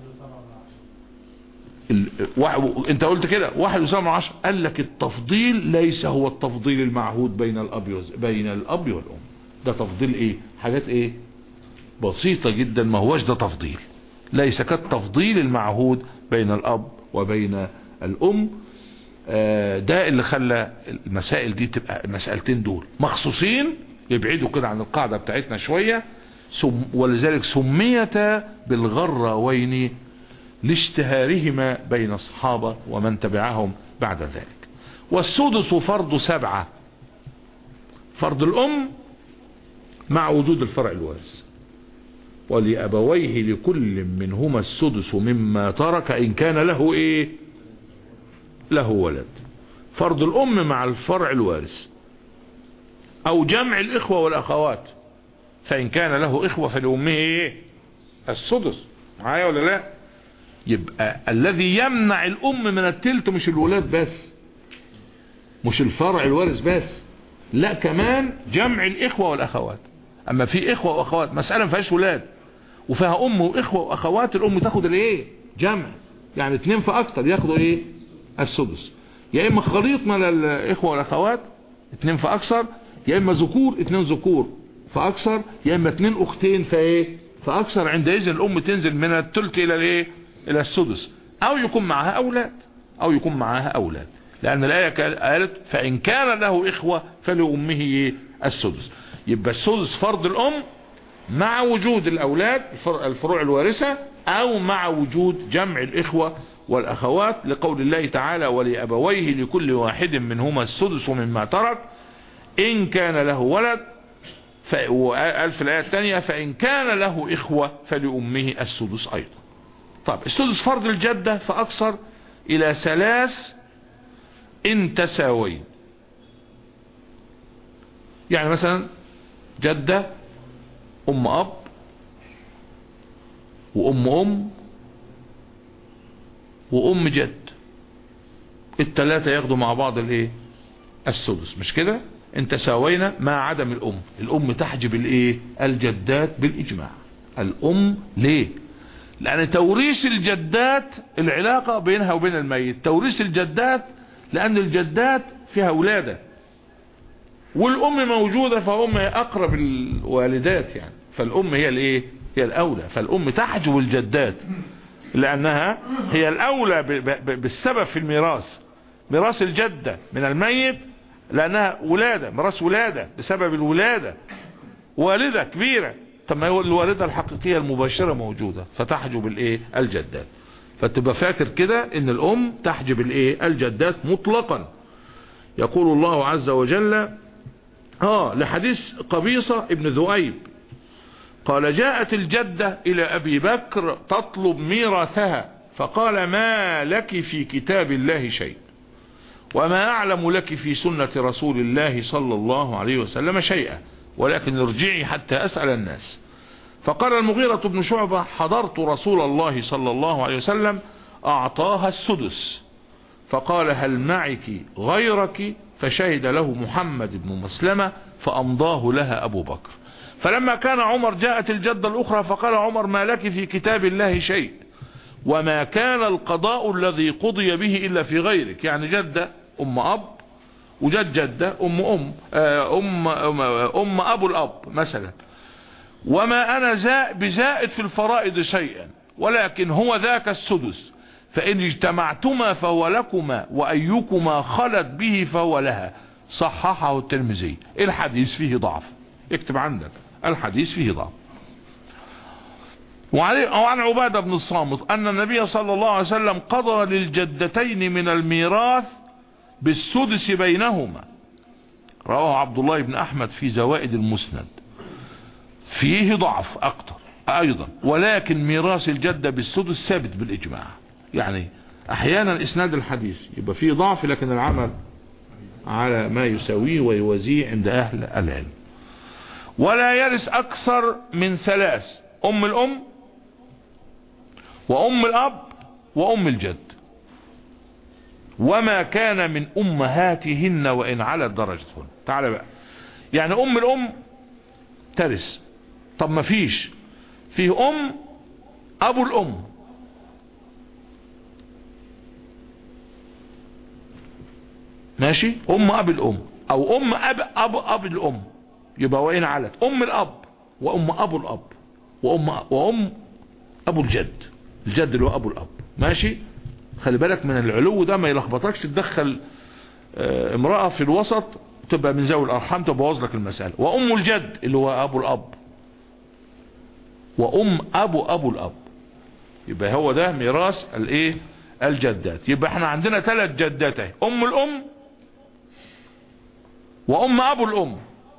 ال... انت قلت كده واحد وسبعة عشر قال لك التفضيل ليس هو التفضيل المعهود بين الاب وز... بين الاب والام ده تفضيل ايه حاجات ايه بسيطة جدا ما هوش ده تفضيل ليس كالتفضيل المعهود بين الاب وبين الام آه ده اللي خلى المسائل دي تبقى المسألتين دول مخصوصين يبعدوا كده عن القاعدة بتاعتنا شوية سم... ولذلك سميتا بالغراوين لاشتهارهما بين الصحابة ومن تبعهم بعد ذلك والسدس فرض سبعة فرض الأم مع وجود الفرع الوارث ولأبويه لكل منهما السدس مما ترك إن كان له إيه له ولد فرض الأم مع الفرع الوارث أو جمع الإخوة والأخوات فإن كان له إخوة فلأمه إيه السدس معايا ولا لا يبقى الذي يمنع الام من التلت مش الولاد بس مش الفرع الوارث بس لا كمان جمع الاخوة والاخوات اما في اخوة واخوات مسألة ما فيهاش ولاد وفيها ام واخوة واخوات الام تاخد الايه جمع يعني اتنين فاكتر ياخدوا ايه السدس يا اما خليط من الاخوة والاخوات اتنين فاكثر يا اما ذكور اتنين ذكور فاكثر يا اما اتنين اختين فايه فاكثر عندئذ الام تنزل من الثلث الى الايه الى السدس او يكون معها اولاد او يكون معها اولاد لان الايه قالت فان كان له اخوه فلامه السدس يبقى السدس فرض الام مع وجود الاولاد الفروع الوارثه او مع وجود جمع الاخوه والاخوات لقول الله تعالى ولابويه لكل واحد منهما السدس مما ترك ان كان له ولد وقال في الآية الثانية فإن كان له إخوة فلأمه السدس أيضا طب السدس فرض الجدة فأكثر إلى ثلاث إن تساوين يعني مثلا جدة أم أب وأم أم وأم جد التلاتة ياخدوا مع بعض الايه السدس مش كده انت ساوينا مع عدم الام الام تحجب الايه الجدات بالاجماع الام ليه لان توريث الجدات العلاقة بينها وبين الميت توريث الجدات لان الجدات فيها ولادة والام موجودة فام هي اقرب الوالدات يعني فالام هي الايه هي الاولى فالام تحجب الجدات لانها هي الاولى بالسبب في الميراث ميراث الجدة من الميت لانها ولادة ميراث ولادة بسبب الولادة والدة كبيرة طب ما هو الوالدة الحقيقية المباشرة موجودة فتحجب الايه الجدات فتبقى فاكر كده ان الام تحجب الايه الجدات مطلقا يقول الله عز وجل اه لحديث قبيصة ابن ذؤيب قال جاءت الجدة الى ابي بكر تطلب ميراثها فقال ما لك في كتاب الله شيء وما أعلم لك في سنة رسول الله صلى الله عليه وسلم شيئا ولكن ارجعي حتى أسأل الناس فقال المغيرة بن شعبة حضرت رسول الله صلى الله عليه وسلم أعطاها السدس فقال هل معك غيرك فشهد له محمد بن مسلمة فأمضاه لها أبو بكر فلما كان عمر جاءت الجدة الأخرى فقال عمر ما لك في كتاب الله شيء وما كان القضاء الذي قضي به إلا في غيرك يعني جدة أم أب وجد جدة أم أم أم, أم, أم أبو الأب مثلا وما أنا زائد بزائد في الفرائض شيئا ولكن هو ذاك السدس فإن اجتمعتما فهو لكما وأيكما خلت به فهو لها صححه الترمذي الحديث فيه ضعف اكتب عندك الحديث فيه ضعف وعن عبادة بن الصامت أن النبي صلى الله عليه وسلم قضى للجدتين من الميراث بالسدس بينهما رواه عبد الله بن أحمد في زوائد المسند فيه ضعف أكتر أيضا ولكن ميراث الجدة بالسدس ثابت بالإجماع يعني أحيانا إسناد الحديث يبقى فيه ضعف لكن العمل على ما يساويه ويوازيه عند أهل العلم ولا يرث أكثر من ثلاث أم الأم وأم الأب وأم الجد وما كان من أمهاتهن وإن على درجتهن تعال بقى يعني أم الأم ترث طب ما فيش فيه أم أبو الأم ماشي أم أب الأم أو أم أب أب أب الأم يبقى وإن علت أم الأب وأم أبو الأب وأم وأم أبو الجد الجد اللي هو أبو الأب ماشي خلي بالك من العلو ده ما يلخبطكش تدخل اه امرأة في الوسط تبقى من ذوي الأرحام تبوظ لك المسألة وأم الجد اللي هو أبو الأب وأم أبو أبو الأب يبقى هو ده ميراث الايه الجدات يبقى احنا عندنا ثلاث جدات اهي أم الأم وأم أبو الأم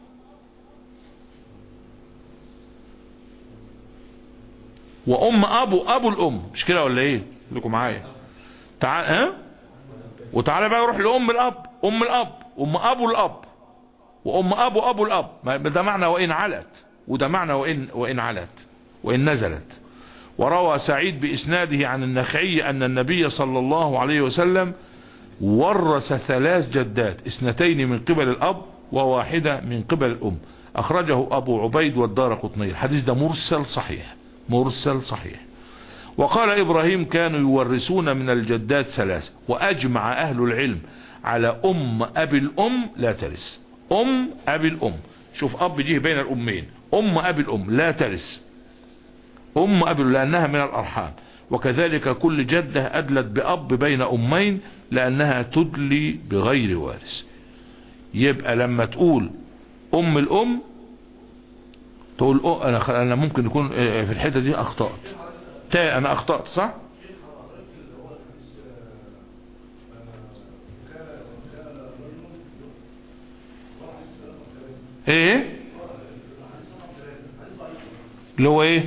وأم أبو أبو الأم مش كده ولا ايه لكم معايا تعال ها وتعالى بقى يروح لأم الأب أم الأب أم أبو الأب وأم أبو أبو الأب ده معنى وإن علت وده معنى وإن, وإن علت وإن نزلت وروى سعيد بإسناده عن النخعي أن النبي صلى الله عليه وسلم ورث ثلاث جدات اثنتين من قبل الأب وواحدة من قبل الأم أخرجه أبو عبيد والدار قطني الحديث ده مرسل صحيح مرسل صحيح وقال إبراهيم كانوا يورثون من الجدات ثلاث وأجمع أهل العلم على ام ابي الام لا ترث ام ابي الام شوف اب جه بين الامين ام ابي الام لا ترث ام ابي لانها من الارحام وكذلك كل جدة ادلت باب بين امين لانها تدلي بغير وارث يبقى لما تقول ام الام تقول أو انا انا ممكن يكون في الحته دي اخطات تا انا اخطات صح ايه اللي هو ايه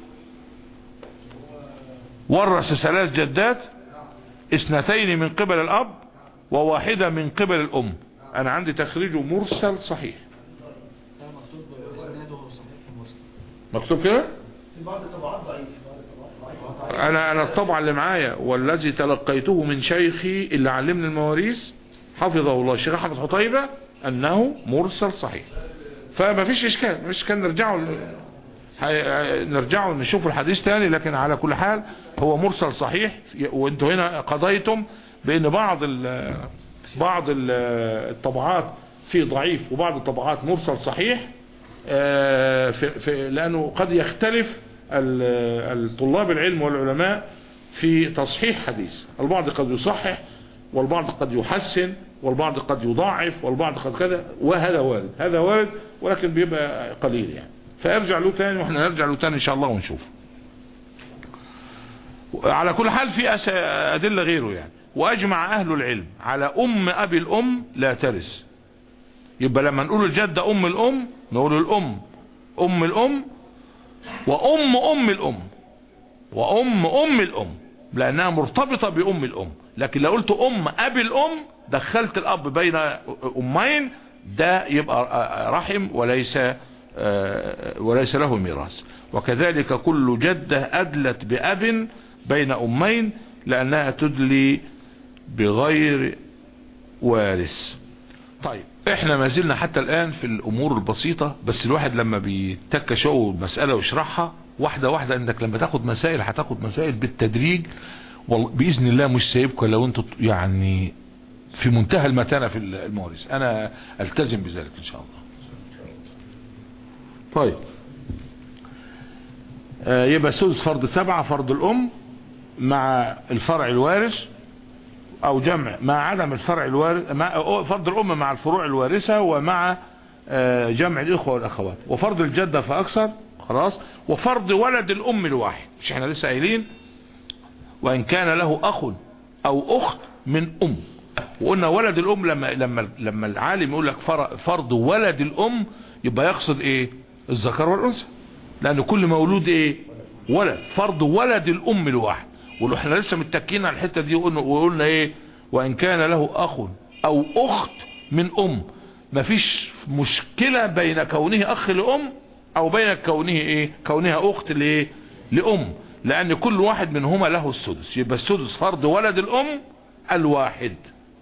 ورث ثلاث جدات اثنتين من قبل الاب وواحدة من قبل الام انا عندي تخريجه مرسل صحيح مكتوب كده في بعض الطبعات ضعيف انا انا الطبعة اللي معايا والذي تلقيته من شيخي اللي علمني المواريث حفظه الله الشيخ احمد حطيبة انه مرسل صحيح فما فيش اشكال مفيش اشكال نرجعه ل... هي- نرجعه نشوف الحديث تاني لكن على كل حال هو مرسل صحيح وانتوا هنا قضيتم بان بعض ال بعض ال الطبعات في ضعيف وبعض الطبعات مرسل صحيح آه، في في لانه قد يختلف ال- الطلاب العلم والعلماء في تصحيح حديث البعض قد يصحح والبعض قد يحسن والبعض قد يضاعف والبعض قد كذا وهذا وارد هذا وارد ولكن بيبقى قليل يعني فارجع له تاني واحنا نرجع له تاني ان شاء الله ونشوف على كل حال في أس- ادله غيره يعني واجمع اهل العلم على ام ابي الام لا ترث يبقى لما نقول الجدة ام الام نقول الام ام الام وام ام الام وام ام الام لانها مرتبطة بام الام لكن لو قلت ام ابي الام دخلت الاب بين امين ده يبقى رحم وليس آه، وليس له ميراث وكذلك كل جدة ادلت باب بين امين لانها تدلي بغير وارث طيب احنا ما زلنا حتى الان في الامور البسيطة بس الواحد لما بيتك شو المسألة ويشرحها واحدة واحدة انك لما تاخد مسائل هتاخد مسائل بالتدريج والله بإذن الله مش سايبكم لو انتوا يعني في منتهى المتانة في المواريث انا التزم بذلك ان شاء الله طيب آه، يبقى سدس فرض سبعة فرض الام مع الفرع الوارث او جمع مع عدم الفرع الوارث مع فرض الام مع الفروع الوارثة ومع آه، جمع الاخوة والاخوات وفرض الجدة فاكثر خلاص وفرض ولد الام الواحد مش احنا لسه قايلين وان كان له اخ او اخت من ام وقلنا ولد الام لما لما لما العالم يقول لك فر- فرض ولد الام يبقى يقصد ايه الذكر والانثى لان كل مولود ايه ولد فرض ولد الام الواحد واحنا لسه متكين على الحته دي وقلنا, وقلنا ايه وان كان له اخ او اخت من ام مفيش مشكله بين كونه اخ لام او بين كونه ايه كونها اخت لايه لام لان كل واحد منهما له السدس يبقى السدس فرض ولد الام الواحد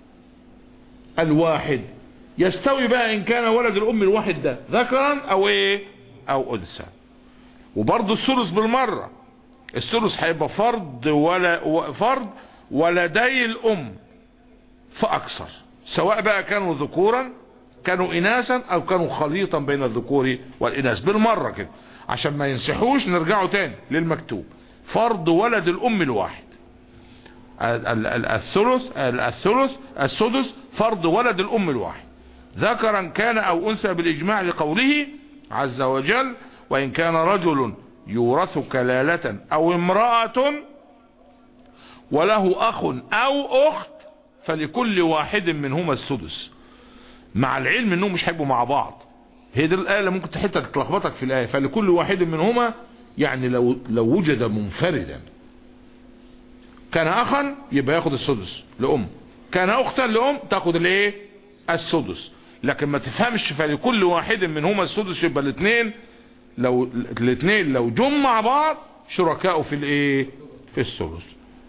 الواحد يستوي بقى ان كان ولد الام الواحد ده ذكرا او ايه او انثى وبرضه الثلث بالمرة الثلث هيبقى فرض ولا و- فرض ولدي الام فاكثر سواء بقى كانوا ذكورا كانوا اناثا او كانوا خليطا بين الذكور والاناث بالمرة كده عشان ما ينسحوش نرجعوا تاني للمكتوب فرض ولد الام الواحد ال- ال- ال- الثلث ال- الثلث السدس فرض ولد الام الواحد ذكرا كان او انثى بالاجماع لقوله عز وجل وان كان رجل يورث كلالة او امرأة وله اخ او اخت فلكل واحد منهما السدس مع العلم انهم مش هيبقوا مع بعض هي دي الايه اللي ممكن تحتك تلخبطك في الايه فلكل واحد منهما يعني لو لو وجد منفردا كان اخا يبقى ياخد السدس لام كان اختا لام تاخد الايه السدس لكن ما تفهمش فلكل واحد منهما السدس يبقى الاثنين لو الاثنين لو جم مع بعض شركاء في الايه في السدس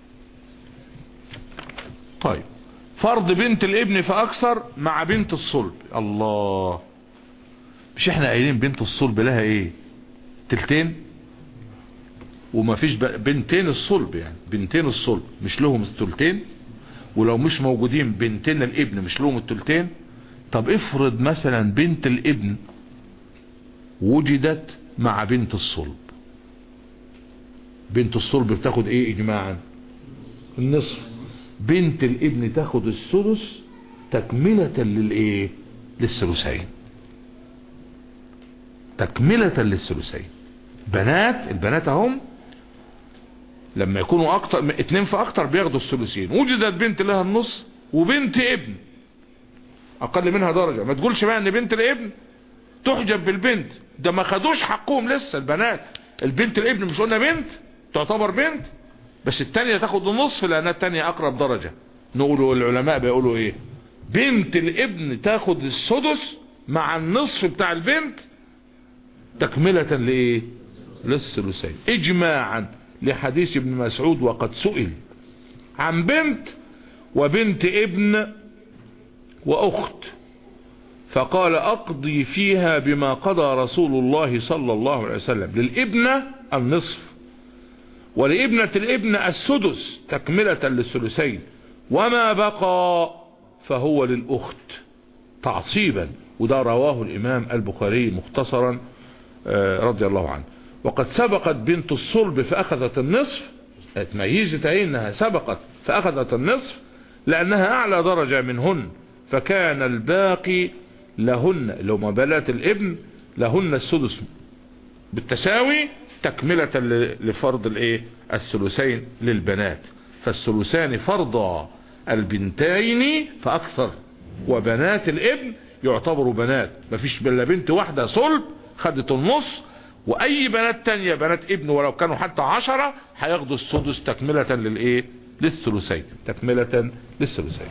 طيب فرض بنت الابن فاكثر مع بنت الصلب الله مش احنا قايلين بنت الصلب لها ايه تلتين وما فيش ب- بنتين الصلب يعني بنتين الصلب مش لهم تلتين ولو مش موجودين بنتين الابن مش لهم التلتين طب افرض مثلا بنت الابن وجدت مع بنت الصلب بنت الصلب بتاخد ايه اجماعا النصف بنت الابن تاخد السدس تكملة للايه للثلثين تكملة للثلثين بنات البنات هم لما يكونوا اكتر اتنين فاكتر بياخدوا الثلثين وجدت بنت لها النص وبنت ابن اقل منها درجة ما تقولش بقى ان بنت الابن تحجب بالبنت ده ما خدوش حقهم لسه البنات البنت الابن مش قلنا بنت تعتبر بنت بس التانية تاخد النصف لانها التانية اقرب درجة نقولوا العلماء بيقولوا ايه بنت الابن تاخد السدس مع النصف بتاع البنت تكملة لايه للثلثين اجماعا لحديث ابن مسعود وقد سئل عن بنت وبنت ابن واخت فقال اقضي فيها بما قضى رسول الله صلى الله عليه وسلم للابنة النصف ولابنة الابن السدس تكملة للثلثين وما بقى فهو للاخت تعصيبا وده رواه الامام البخاري مختصرا رضي الله عنه وقد سبقت بنت الصلب فاخذت النصف اتميزت اهي انها سبقت فاخذت النصف لانها اعلى درجة منهن فكان الباقي لهن لو ما بلات الابن لهن السدس بالتساوي تكملة لفرض الايه الثلثين للبنات فالثلثان فرض البنتين فاكثر وبنات الابن يعتبروا بنات مفيش بلا بنت واحدة صلب خدت النص واي بنات تانية بنات ابن ولو كانوا حتى عشرة هياخدوا السدس تكملة للايه للثلثين تكملة للثلثين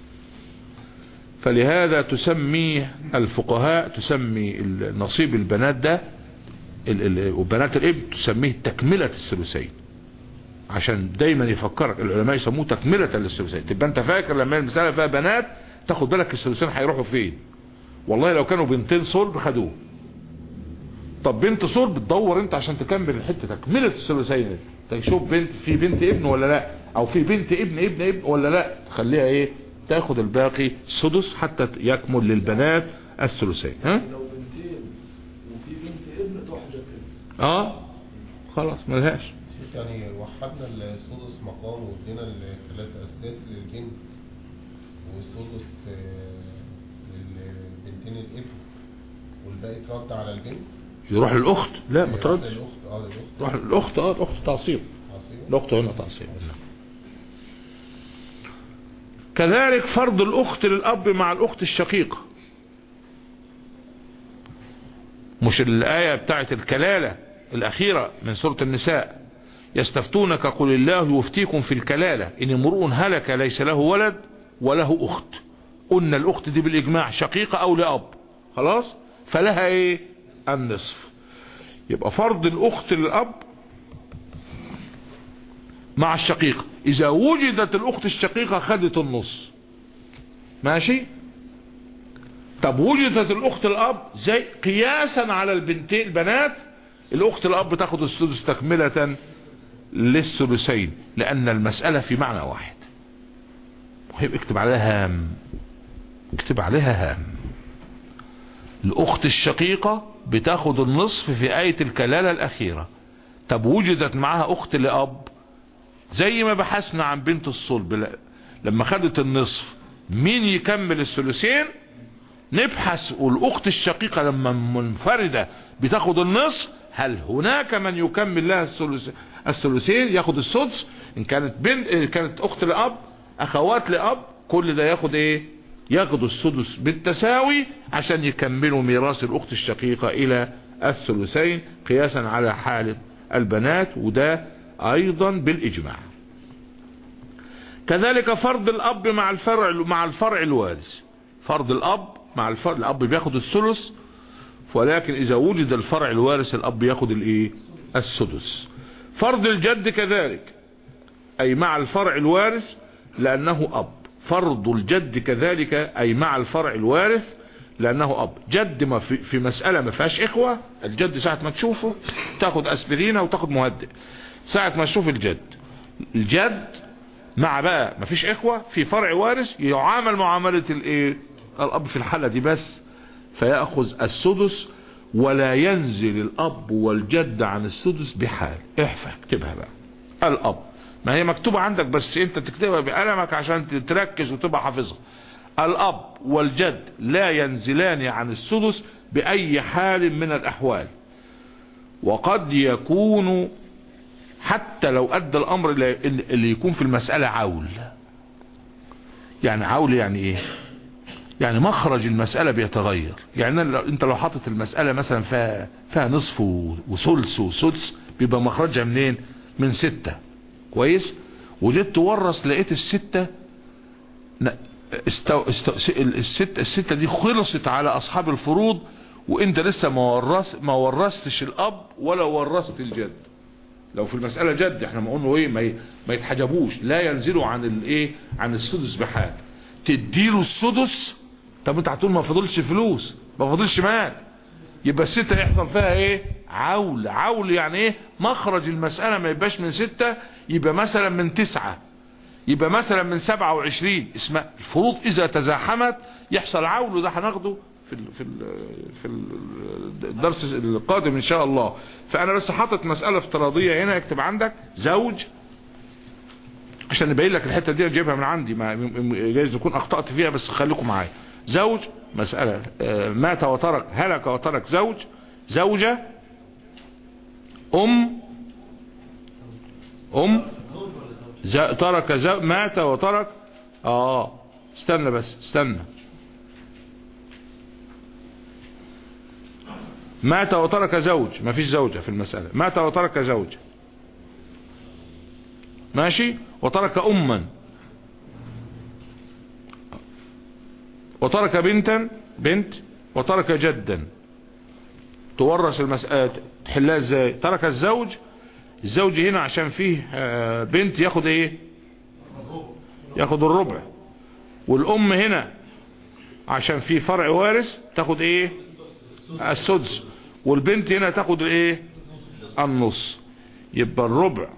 فلهذا تسمي الفقهاء تسمي نصيب البنات ده وبنات الابن تسميه تكملة الثلثين عشان دايما يفكرك العلماء يسموه تكملة للثلثين تبقى انت فاكر لما المسألة فيها بنات تاخد بالك الثلثين هيروحوا فين والله لو كانوا بنتين صلب خدوه طب بنت صلب تدور انت عشان تكمل الحته تكمله الثلثين تشوف بنت في بنت ابن ولا لا او في بنت ابن ابن ابن ولا لا تخليها ايه تاخد الباقي سدس حتى يكمل للبنات الثلثين ها لو بنتين وفي بنت ابن تحجب ابن اه خلاص ملهاش شيخ يعني وحدنا السدس مقام وادينا الثلاثة أسداس للبنت والسدس آه، للبنتين الابن والباقي ترد على البنت يروح للاخت لا ما يروح تردش للأخت اه للأخت يروح للاخت اه الاخت تعصيب عصير الاخت هنا تعصيب كذلك فرض الاخت للاب مع الاخت الشقيقة مش الآية بتاعت الكلالة الأخيرة من سورة النساء يستفتونك قل الله يفتيكم في الكلالة إن امرؤ هلك ليس له ولد وله أخت قلنا الأخت دي بالإجماع شقيقة أو لأب خلاص فلها إيه النصف يبقى فرض الأخت للأب مع الشقيقة إذا وجدت الأخت الشقيقة خدت النص ماشي طب وجدت الأخت الأب زي قياسا على البنتين البنات الأخت الأب تاخد السدس تكملة للثلثين لأن المسألة في معنى واحد مهم اكتب عليها هام اكتب عليها هام الأخت الشقيقة بتاخد النصف في آية الكلالة الأخيرة طب وجدت معاها أخت لأب زي ما بحثنا عن بنت الصلب ل- لما خدت النصف مين يكمل الثلثين نبحث والأخت الشقيقة لما منفردة بتاخد النصف هل هناك من يكمل لها الثلث- الثلثين ياخد السدس إن كانت بنت إن كانت أخت لأب أخوات لأب كل ده ياخد إيه ياخدوا السدس بالتساوي عشان يكملوا ميراث الأخت الشقيقة إلى الثلثين قياسا على حال البنات وده أيضا بالإجماع كذلك فرض الأب مع الفرع مع الفرع الوارث فرض الأب مع الفرع الأب بياخد الثلث ولكن إذا وجد الفرع الوارث الأب ياخد الإيه السدس فرض الجد كذلك أي مع الفرع الوارث لأنه أب فرض الجد كذلك أي مع الفرع الوارث لأنه أب جد ما في, في مسألة ما فيهاش إخوة الجد ساعة ما تشوفه تاخد أسبرينة وتاخد مهدئ ساعة ما تشوف الجد الجد مع بقى مفيش اخوة في فرع وارث يعامل معاملة الايه الاب في الحالة دي بس فيأخذ السدس ولا ينزل الاب والجد عن السدس بحال احفظ اكتبها بقى الاب ما هي مكتوبة عندك بس انت تكتبها بقلمك عشان تركز وتبقى حافظها الاب والجد لا ينزلان عن السدس باي حال من الاحوال وقد يكون حتى لو ادى الامر اللي يكون في المسألة عول يعني عول يعني ايه يعني مخرج المسألة بيتغير يعني انت لو حاطط المسألة مثلا فيها فيها نصف وثلث وسدس بيبقى مخرجها منين من ستة كويس وجيت تورث لقيت الستة استو استو الستة, الستة دي خلصت على اصحاب الفروض وانت لسه ما ورث ما ورثتش الاب ولا ورثت الجد لو في المسألة جد احنا ما قلنا ايه ما, ما يتحجبوش لا ينزلوا عن الايه عن السدس بحال تديله السدس طب انت هتقول ما فضلش فلوس ما فضلش مال يبقى الستة يحصل فيها ايه عول عول يعني ايه مخرج المسألة ما يبقاش من ستة يبقى مثلا من تسعة يبقى مثلا من سبعة وعشرين اسمها الفروض اذا تزاحمت يحصل عول وده هناخده في ال في ال في الدرس القادم ان شاء الله فانا بس حاطط مسألة افتراضية هنا اكتب عندك زوج عشان نبين لك الحتة دي جايبها من عندي ما جايز نكون اخطأت فيها بس خليكم معايا زوج مسألة مات وترك هلك وترك زوج زوجة ام ام ترك زوج مات وترك اه استنى بس استنى مات وترك زوج ما فيش زوجة في المسألة مات وترك زوج ماشي وترك أما وترك بنتا بنت وترك جدا تورث المسألة تحلها ازاي ترك الزوج الزوج هنا عشان فيه بنت ياخد ايه ياخد الربع والام هنا عشان فيه فرع وارث تاخد ايه السدس والبنت هنا تاخد ايه النص يبقى الربع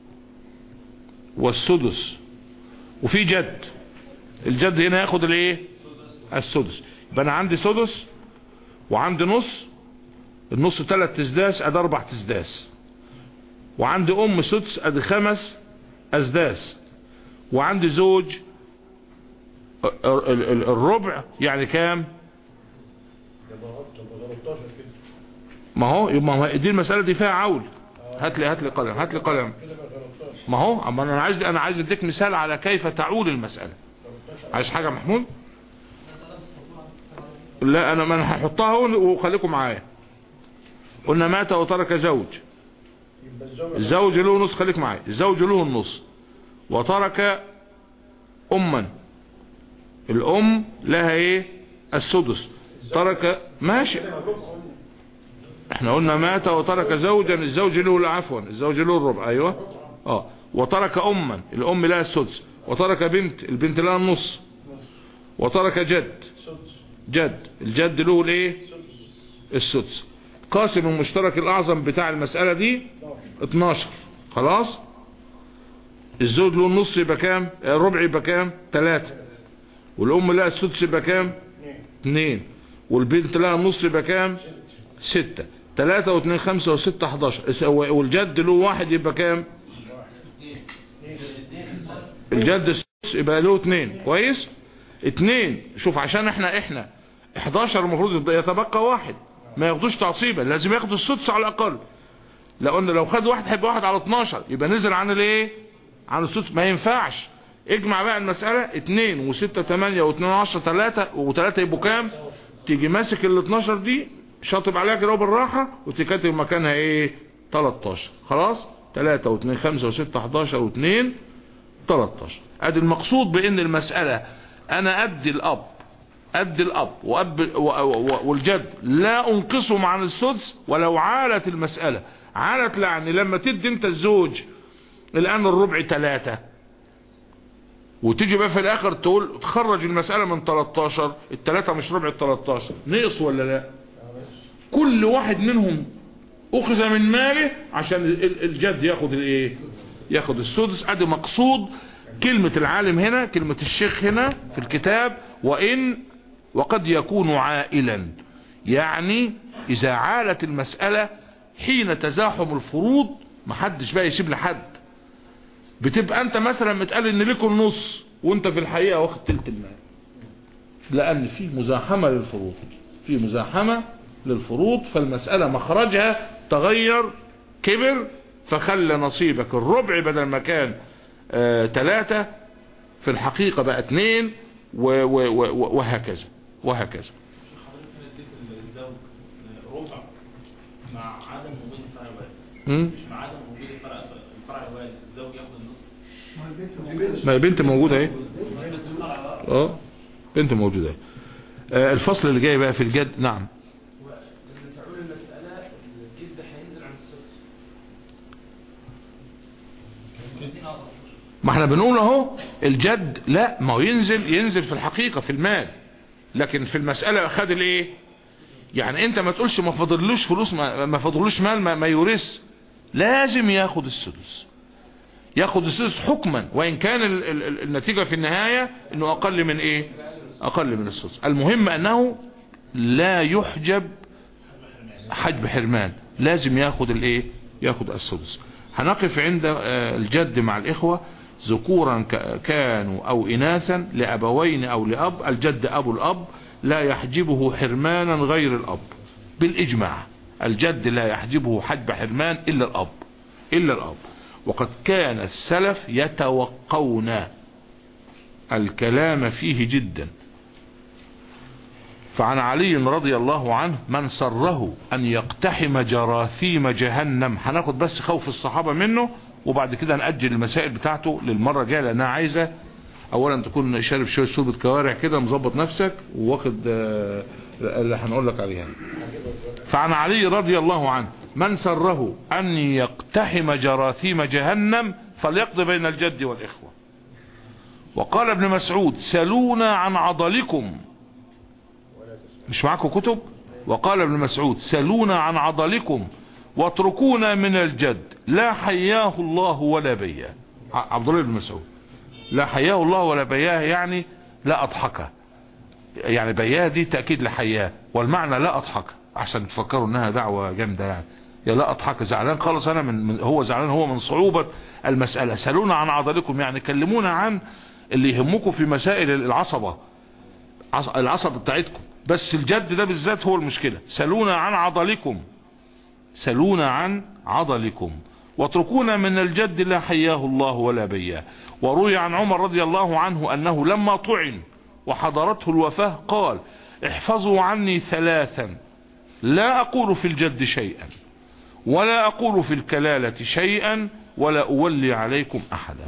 والسدس وفي جد الجد هنا ياخد الايه السدس يبقى انا عندي سدس وعندي نص النص ثلاث تسداس ادي اربع تسداس وعندي ام سدس ادي خمس اسداس وعندي زوج الربع يعني كام ما هو ما هو دي المسألة دي فيها عول هات لي هات لي قلم هات لي قلم ما هو اما انا عايز انا عايز اديك مثال على كيف تعول المسألة عايز حاجة محمود لا انا ما انا هحطها وخليكم معايا قلنا مات وترك زوج الزوج له نص خليك معايا الزوج له النص وترك اما الام لها ايه السدس ترك ماشي احنا قلنا مات وترك زوجا الزوج له عفوا الزوج له الربع ايوه اه وترك اما الام لها السدس وترك بنت البنت لها النص وترك جد جد الجد له الايه السدس قاسم المشترك الاعظم بتاع المسألة دي 12 خلاص الزوج له النص يبقى كام الربع يبقى كام 3 والام لها السدس يبقى كام 2 والبنت لها النص يبقى كام 6 3 و2 5 و6 11 والجد له واحد يبقى كام الجد السدس يبقى له 2 كويس 2 شوف عشان احنا احنا 11 المفروض يتبقى واحد ما ياخدوش تعصيبا لازم ياخدوا السدس على الاقل لو قلنا لو خد واحد هيبقى واحد على 12 يبقى نزل عن الايه عن السدس ما ينفعش اجمع بقى المسألة 2 و6 8 و2 10 3 و3 يبقوا كام تيجي ماسك ال 12 دي شاطب عليها كده بالراحة وتكتب مكانها ايه 13 خلاص 3 و2 5 و6 11 و2 13 ادي المقصود بان المسألة انا ادي الاب ادي الاب وأب والجد لا انقصهم عن السدس ولو عالت المسألة عالت يعني لما تدي انت الزوج الان الربع ثلاثة وتيجي بقى في الاخر تقول تخرج المسألة من 13 الثلاثة مش ربع ال 13 نقص ولا لا كل واحد منهم اخذ من ماله عشان الجد ياخد الايه ياخد السدس ادي مقصود كلمة العالم هنا كلمة الشيخ هنا في الكتاب وإن وقد يكون عائلا يعني إذا عالت المسألة حين تزاحم الفروض محدش بقى يسيب لحد بتبقى انت مثلا متقال ان ليكم نص وانت في الحقيقة واخد تلت المال لان في مزاحمة للفروض في مزاحمة للفروض فالمسألة مخرجها تغير كبر فخلى نصيبك الربع بدل ما كان آه تلاتة في الحقيقة بقى اتنين و و و وهكذا وهكذا حضرتك هنا اديت الزوج ربع مع عدم وجود الفرع الوارث مم؟ مش مع عدم وجود الفرع الفرع الوارث الزوج ياخد النص ما هي بنت موجودة اهي الفرع الوارث اه بنت موجودة اهي آه الفصل اللي جاي بقى في الجد نعم لما تعول المسألة الجد هينزل عن السدس ما احنا بنقول اهو الجد لا ما هو ينزل ينزل في الحقيقة في المال لكن في المسألة خد الايه يعني انت ما تقولش ما فضلوش فلوس ما, ما فضلوش مال ما, ما يورث لازم ياخد السدس ياخد السدس حكما وان كان ال ال ال النتيجة في النهاية انه اقل من ايه اقل من السدس المهم انه لا يحجب حجب حرمان لازم ياخد الايه ياخد السدس هنقف عند آه، الجد مع الاخوة ذكورا ك- كانوا او اناثا لابوين او لاب الجد ابو الاب لا يحجبه حرمانا غير الاب بالاجماع الجد لا يحجبه حجب حرمان الا الاب الا الاب وقد كان السلف يتوقون الكلام فيه جدا فعن علي رضي الله عنه من سره ان يقتحم جراثيم جهنم هناخد بس خوف الصحابة منه وبعد كده نأجل المسائل بتاعته للمرة الجاية لانها عايزة اولا تكون شارب شوية شوربة كوارع كده مظبط نفسك واخد آه، اللي هنقول لك عليها فعن علي رضي الله عنه من سره ان يقتحم جراثيم جهنم فليقضي بين الجد والاخوة وقال ابن مسعود سلونا عن عضلكم مش معاكم كتب وقال ابن مسعود سلونا عن عضلكم واتركونا من الجد لا حياه الله ولا بياه ع- عبد الله بن مسعود لا حياه الله ولا بياه يعني لا اضحكه يعني بياه دي تأكيد لحياه والمعنى لا اضحكه احسن تفكروا انها دعوة جامدة يعني يا لا اضحك زعلان خالص انا من, من هو زعلان هو من صعوبة المسألة سلونا عن عضلكم يعني كلمونا عن اللي يهمكم في مسائل العصبة عص- العصب بتاعتكم بس الجد ده بالذات هو المشكلة سلونا عن عضلكم سلونا عن عضلكم واتركونا من الجد لا حياه الله ولا بياه وروي عن عمر رضي الله عنه أنه لما طعن وحضرته الوفاة قال احفظوا عني ثلاثا لا أقول في الجد شيئا ولا أقول في الكلالة شيئا ولا أولي عليكم أحدا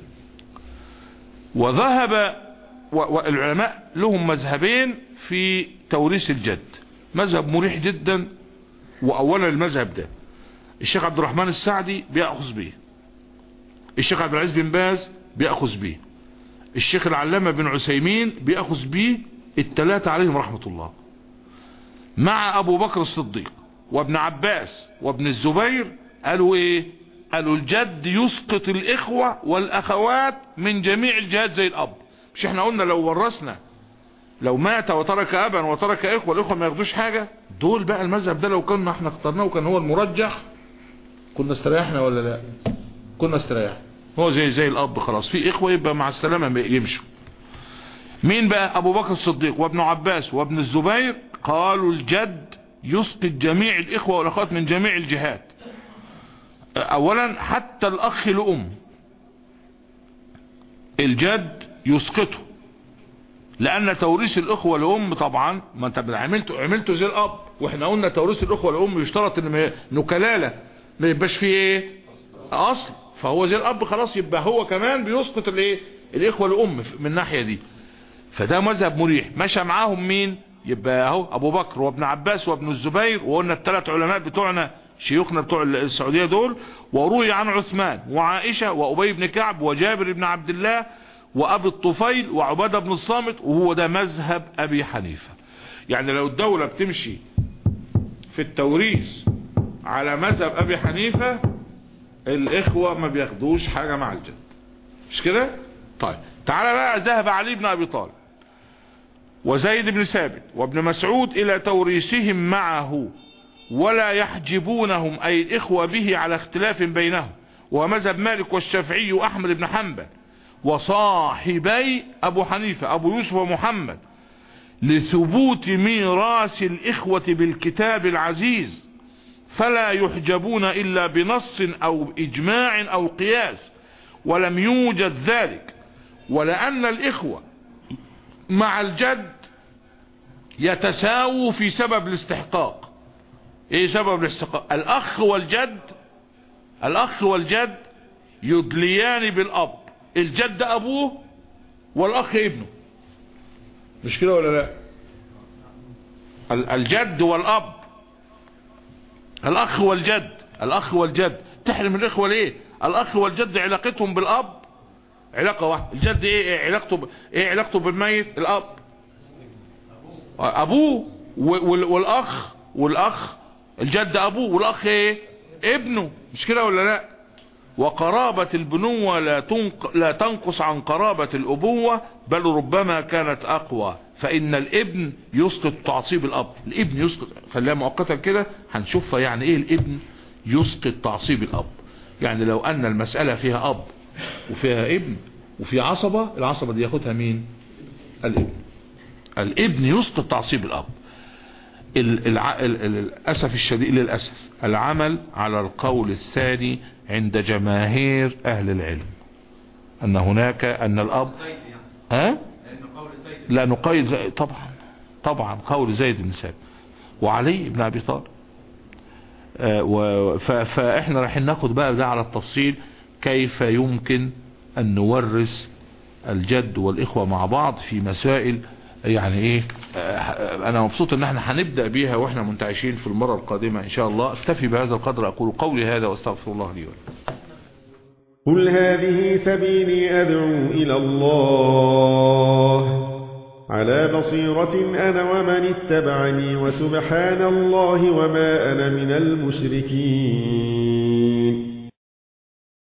وذهب و- والعلماء لهم مذهبين في توريث الجد مذهب مريح جدا واولا المذهب ده الشيخ عبد الرحمن السعدي بيأخذ به الشيخ عبد العزيز بن باز بيأخذ به الشيخ العلامة بن عثيمين بيأخذ به التلاتة عليهم رحمة الله مع ابو بكر الصديق وابن عباس وابن الزبير قالوا ايه قالوا الجد يسقط الاخوة والاخوات من جميع الجهات زي الاب مش احنا قلنا لو ورثنا لو مات وترك ابا وترك اخوة الاخوة ما ياخدوش حاجة دول بقى المذهب ده لو كنا احنا اخترناه وكان هو المرجح كنا استريحنا ولا لا كنا استريحنا هو زي زي الاب خلاص في اخوة يبقى مع السلامة يمشوا مين بقى ابو بكر الصديق وابن عباس وابن الزبير قالوا الجد يسقط جميع الاخوة والاخوات من جميع الجهات اولا حتى الاخ لام الجد يسقطه لان توريث الاخوة لام طبعا ما انت عملته عملته زي الاب واحنا قلنا توريث الاخوة لام يشترط ان ما- انه كلالة ما يبقاش فيه ايه اصل فهو زي الاب خلاص يبقى هو كمان بيسقط الايه الاخوة لام من الناحية دي فده مذهب مريح مشى معاهم مين يبقى اهو ابو بكر وابن عباس وابن الزبير وقلنا الثلاث علماء بتوعنا شيوخنا بتوع السعودية دول وروي عن عثمان وعائشة وابي بن كعب وجابر بن عبد الله وابي الطفيل وعبادة بن الصامت وهو ده مذهب ابي حنيفة يعني لو الدولة بتمشي في التوريث على مذهب ابي حنيفة الاخوة ما بياخدوش حاجة مع الجد مش كده طيب تعالى بقى ذهب علي بن ابي طالب وزيد بن ثابت وابن مسعود الى توريثهم معه ولا يحجبونهم اي الاخوة به على اختلاف بينهم ومذهب مالك والشافعي واحمد بن حنبل وصاحبي ابو حنيفة ابو يوسف ومحمد لثبوت ميراث الاخوة بالكتاب العزيز فلا يحجبون الا بنص او اجماع او قياس ولم يوجد ذلك ولان الاخوة مع الجد يتساووا في سبب الاستحقاق ايه سبب الاستحقاق الاخ والجد الاخ والجد يدليان بالاب الجد ابوه والاخ ابنه مش كده ولا لا ال- الجد والاب الاخ والجد الاخ والجد تحرم الاخوه ليه الاخ والجد علاقتهم بالاب علاقه واحده الجد ايه, إيه علاقته ب... ايه علاقته بالميت الاب ابوه وال- والاخ والاخ الجد ابوه والاخ ايه ابنه مش كده ولا لا وقرابة البنوة لا, تنق... لا تنقص عن قرابة الأبوة بل ربما كانت أقوى فإن الابن يسقط تعصيب الأب الابن يسقط خليها مؤقتا كده هنشوفها يعني إيه الابن يسقط تعصيب الأب يعني لو أن المسألة فيها أب وفيها ابن وفي عصبة العصبة دي ياخدها مين الابن الابن يسقط تعصيب الأب ال- الع... ال- ال- للأسف الشديد للأسف العمل على القول الثاني عند جماهير أهل العلم أن هناك أن الأب ها لا نقيد زي- طبعا طبعا قول زيد بن ثابت وعلي بن أبي طالب آه، و- ف- فإحنا راح ناخد بقى ده على التفصيل كيف يمكن أن نورث الجد والإخوة مع بعض في مسائل يعني ايه آه، انا مبسوط ان احنا هنبدأ بيها واحنا منتعشين في المرة القادمة ان شاء الله اكتفي بهذا القدر اقول قولي هذا واستغفر الله لي ولكم قل هذه سبيلي أدعو إلى الله على بصيرة أنا ومن اتبعني وسبحان الله وما أنا من المشركين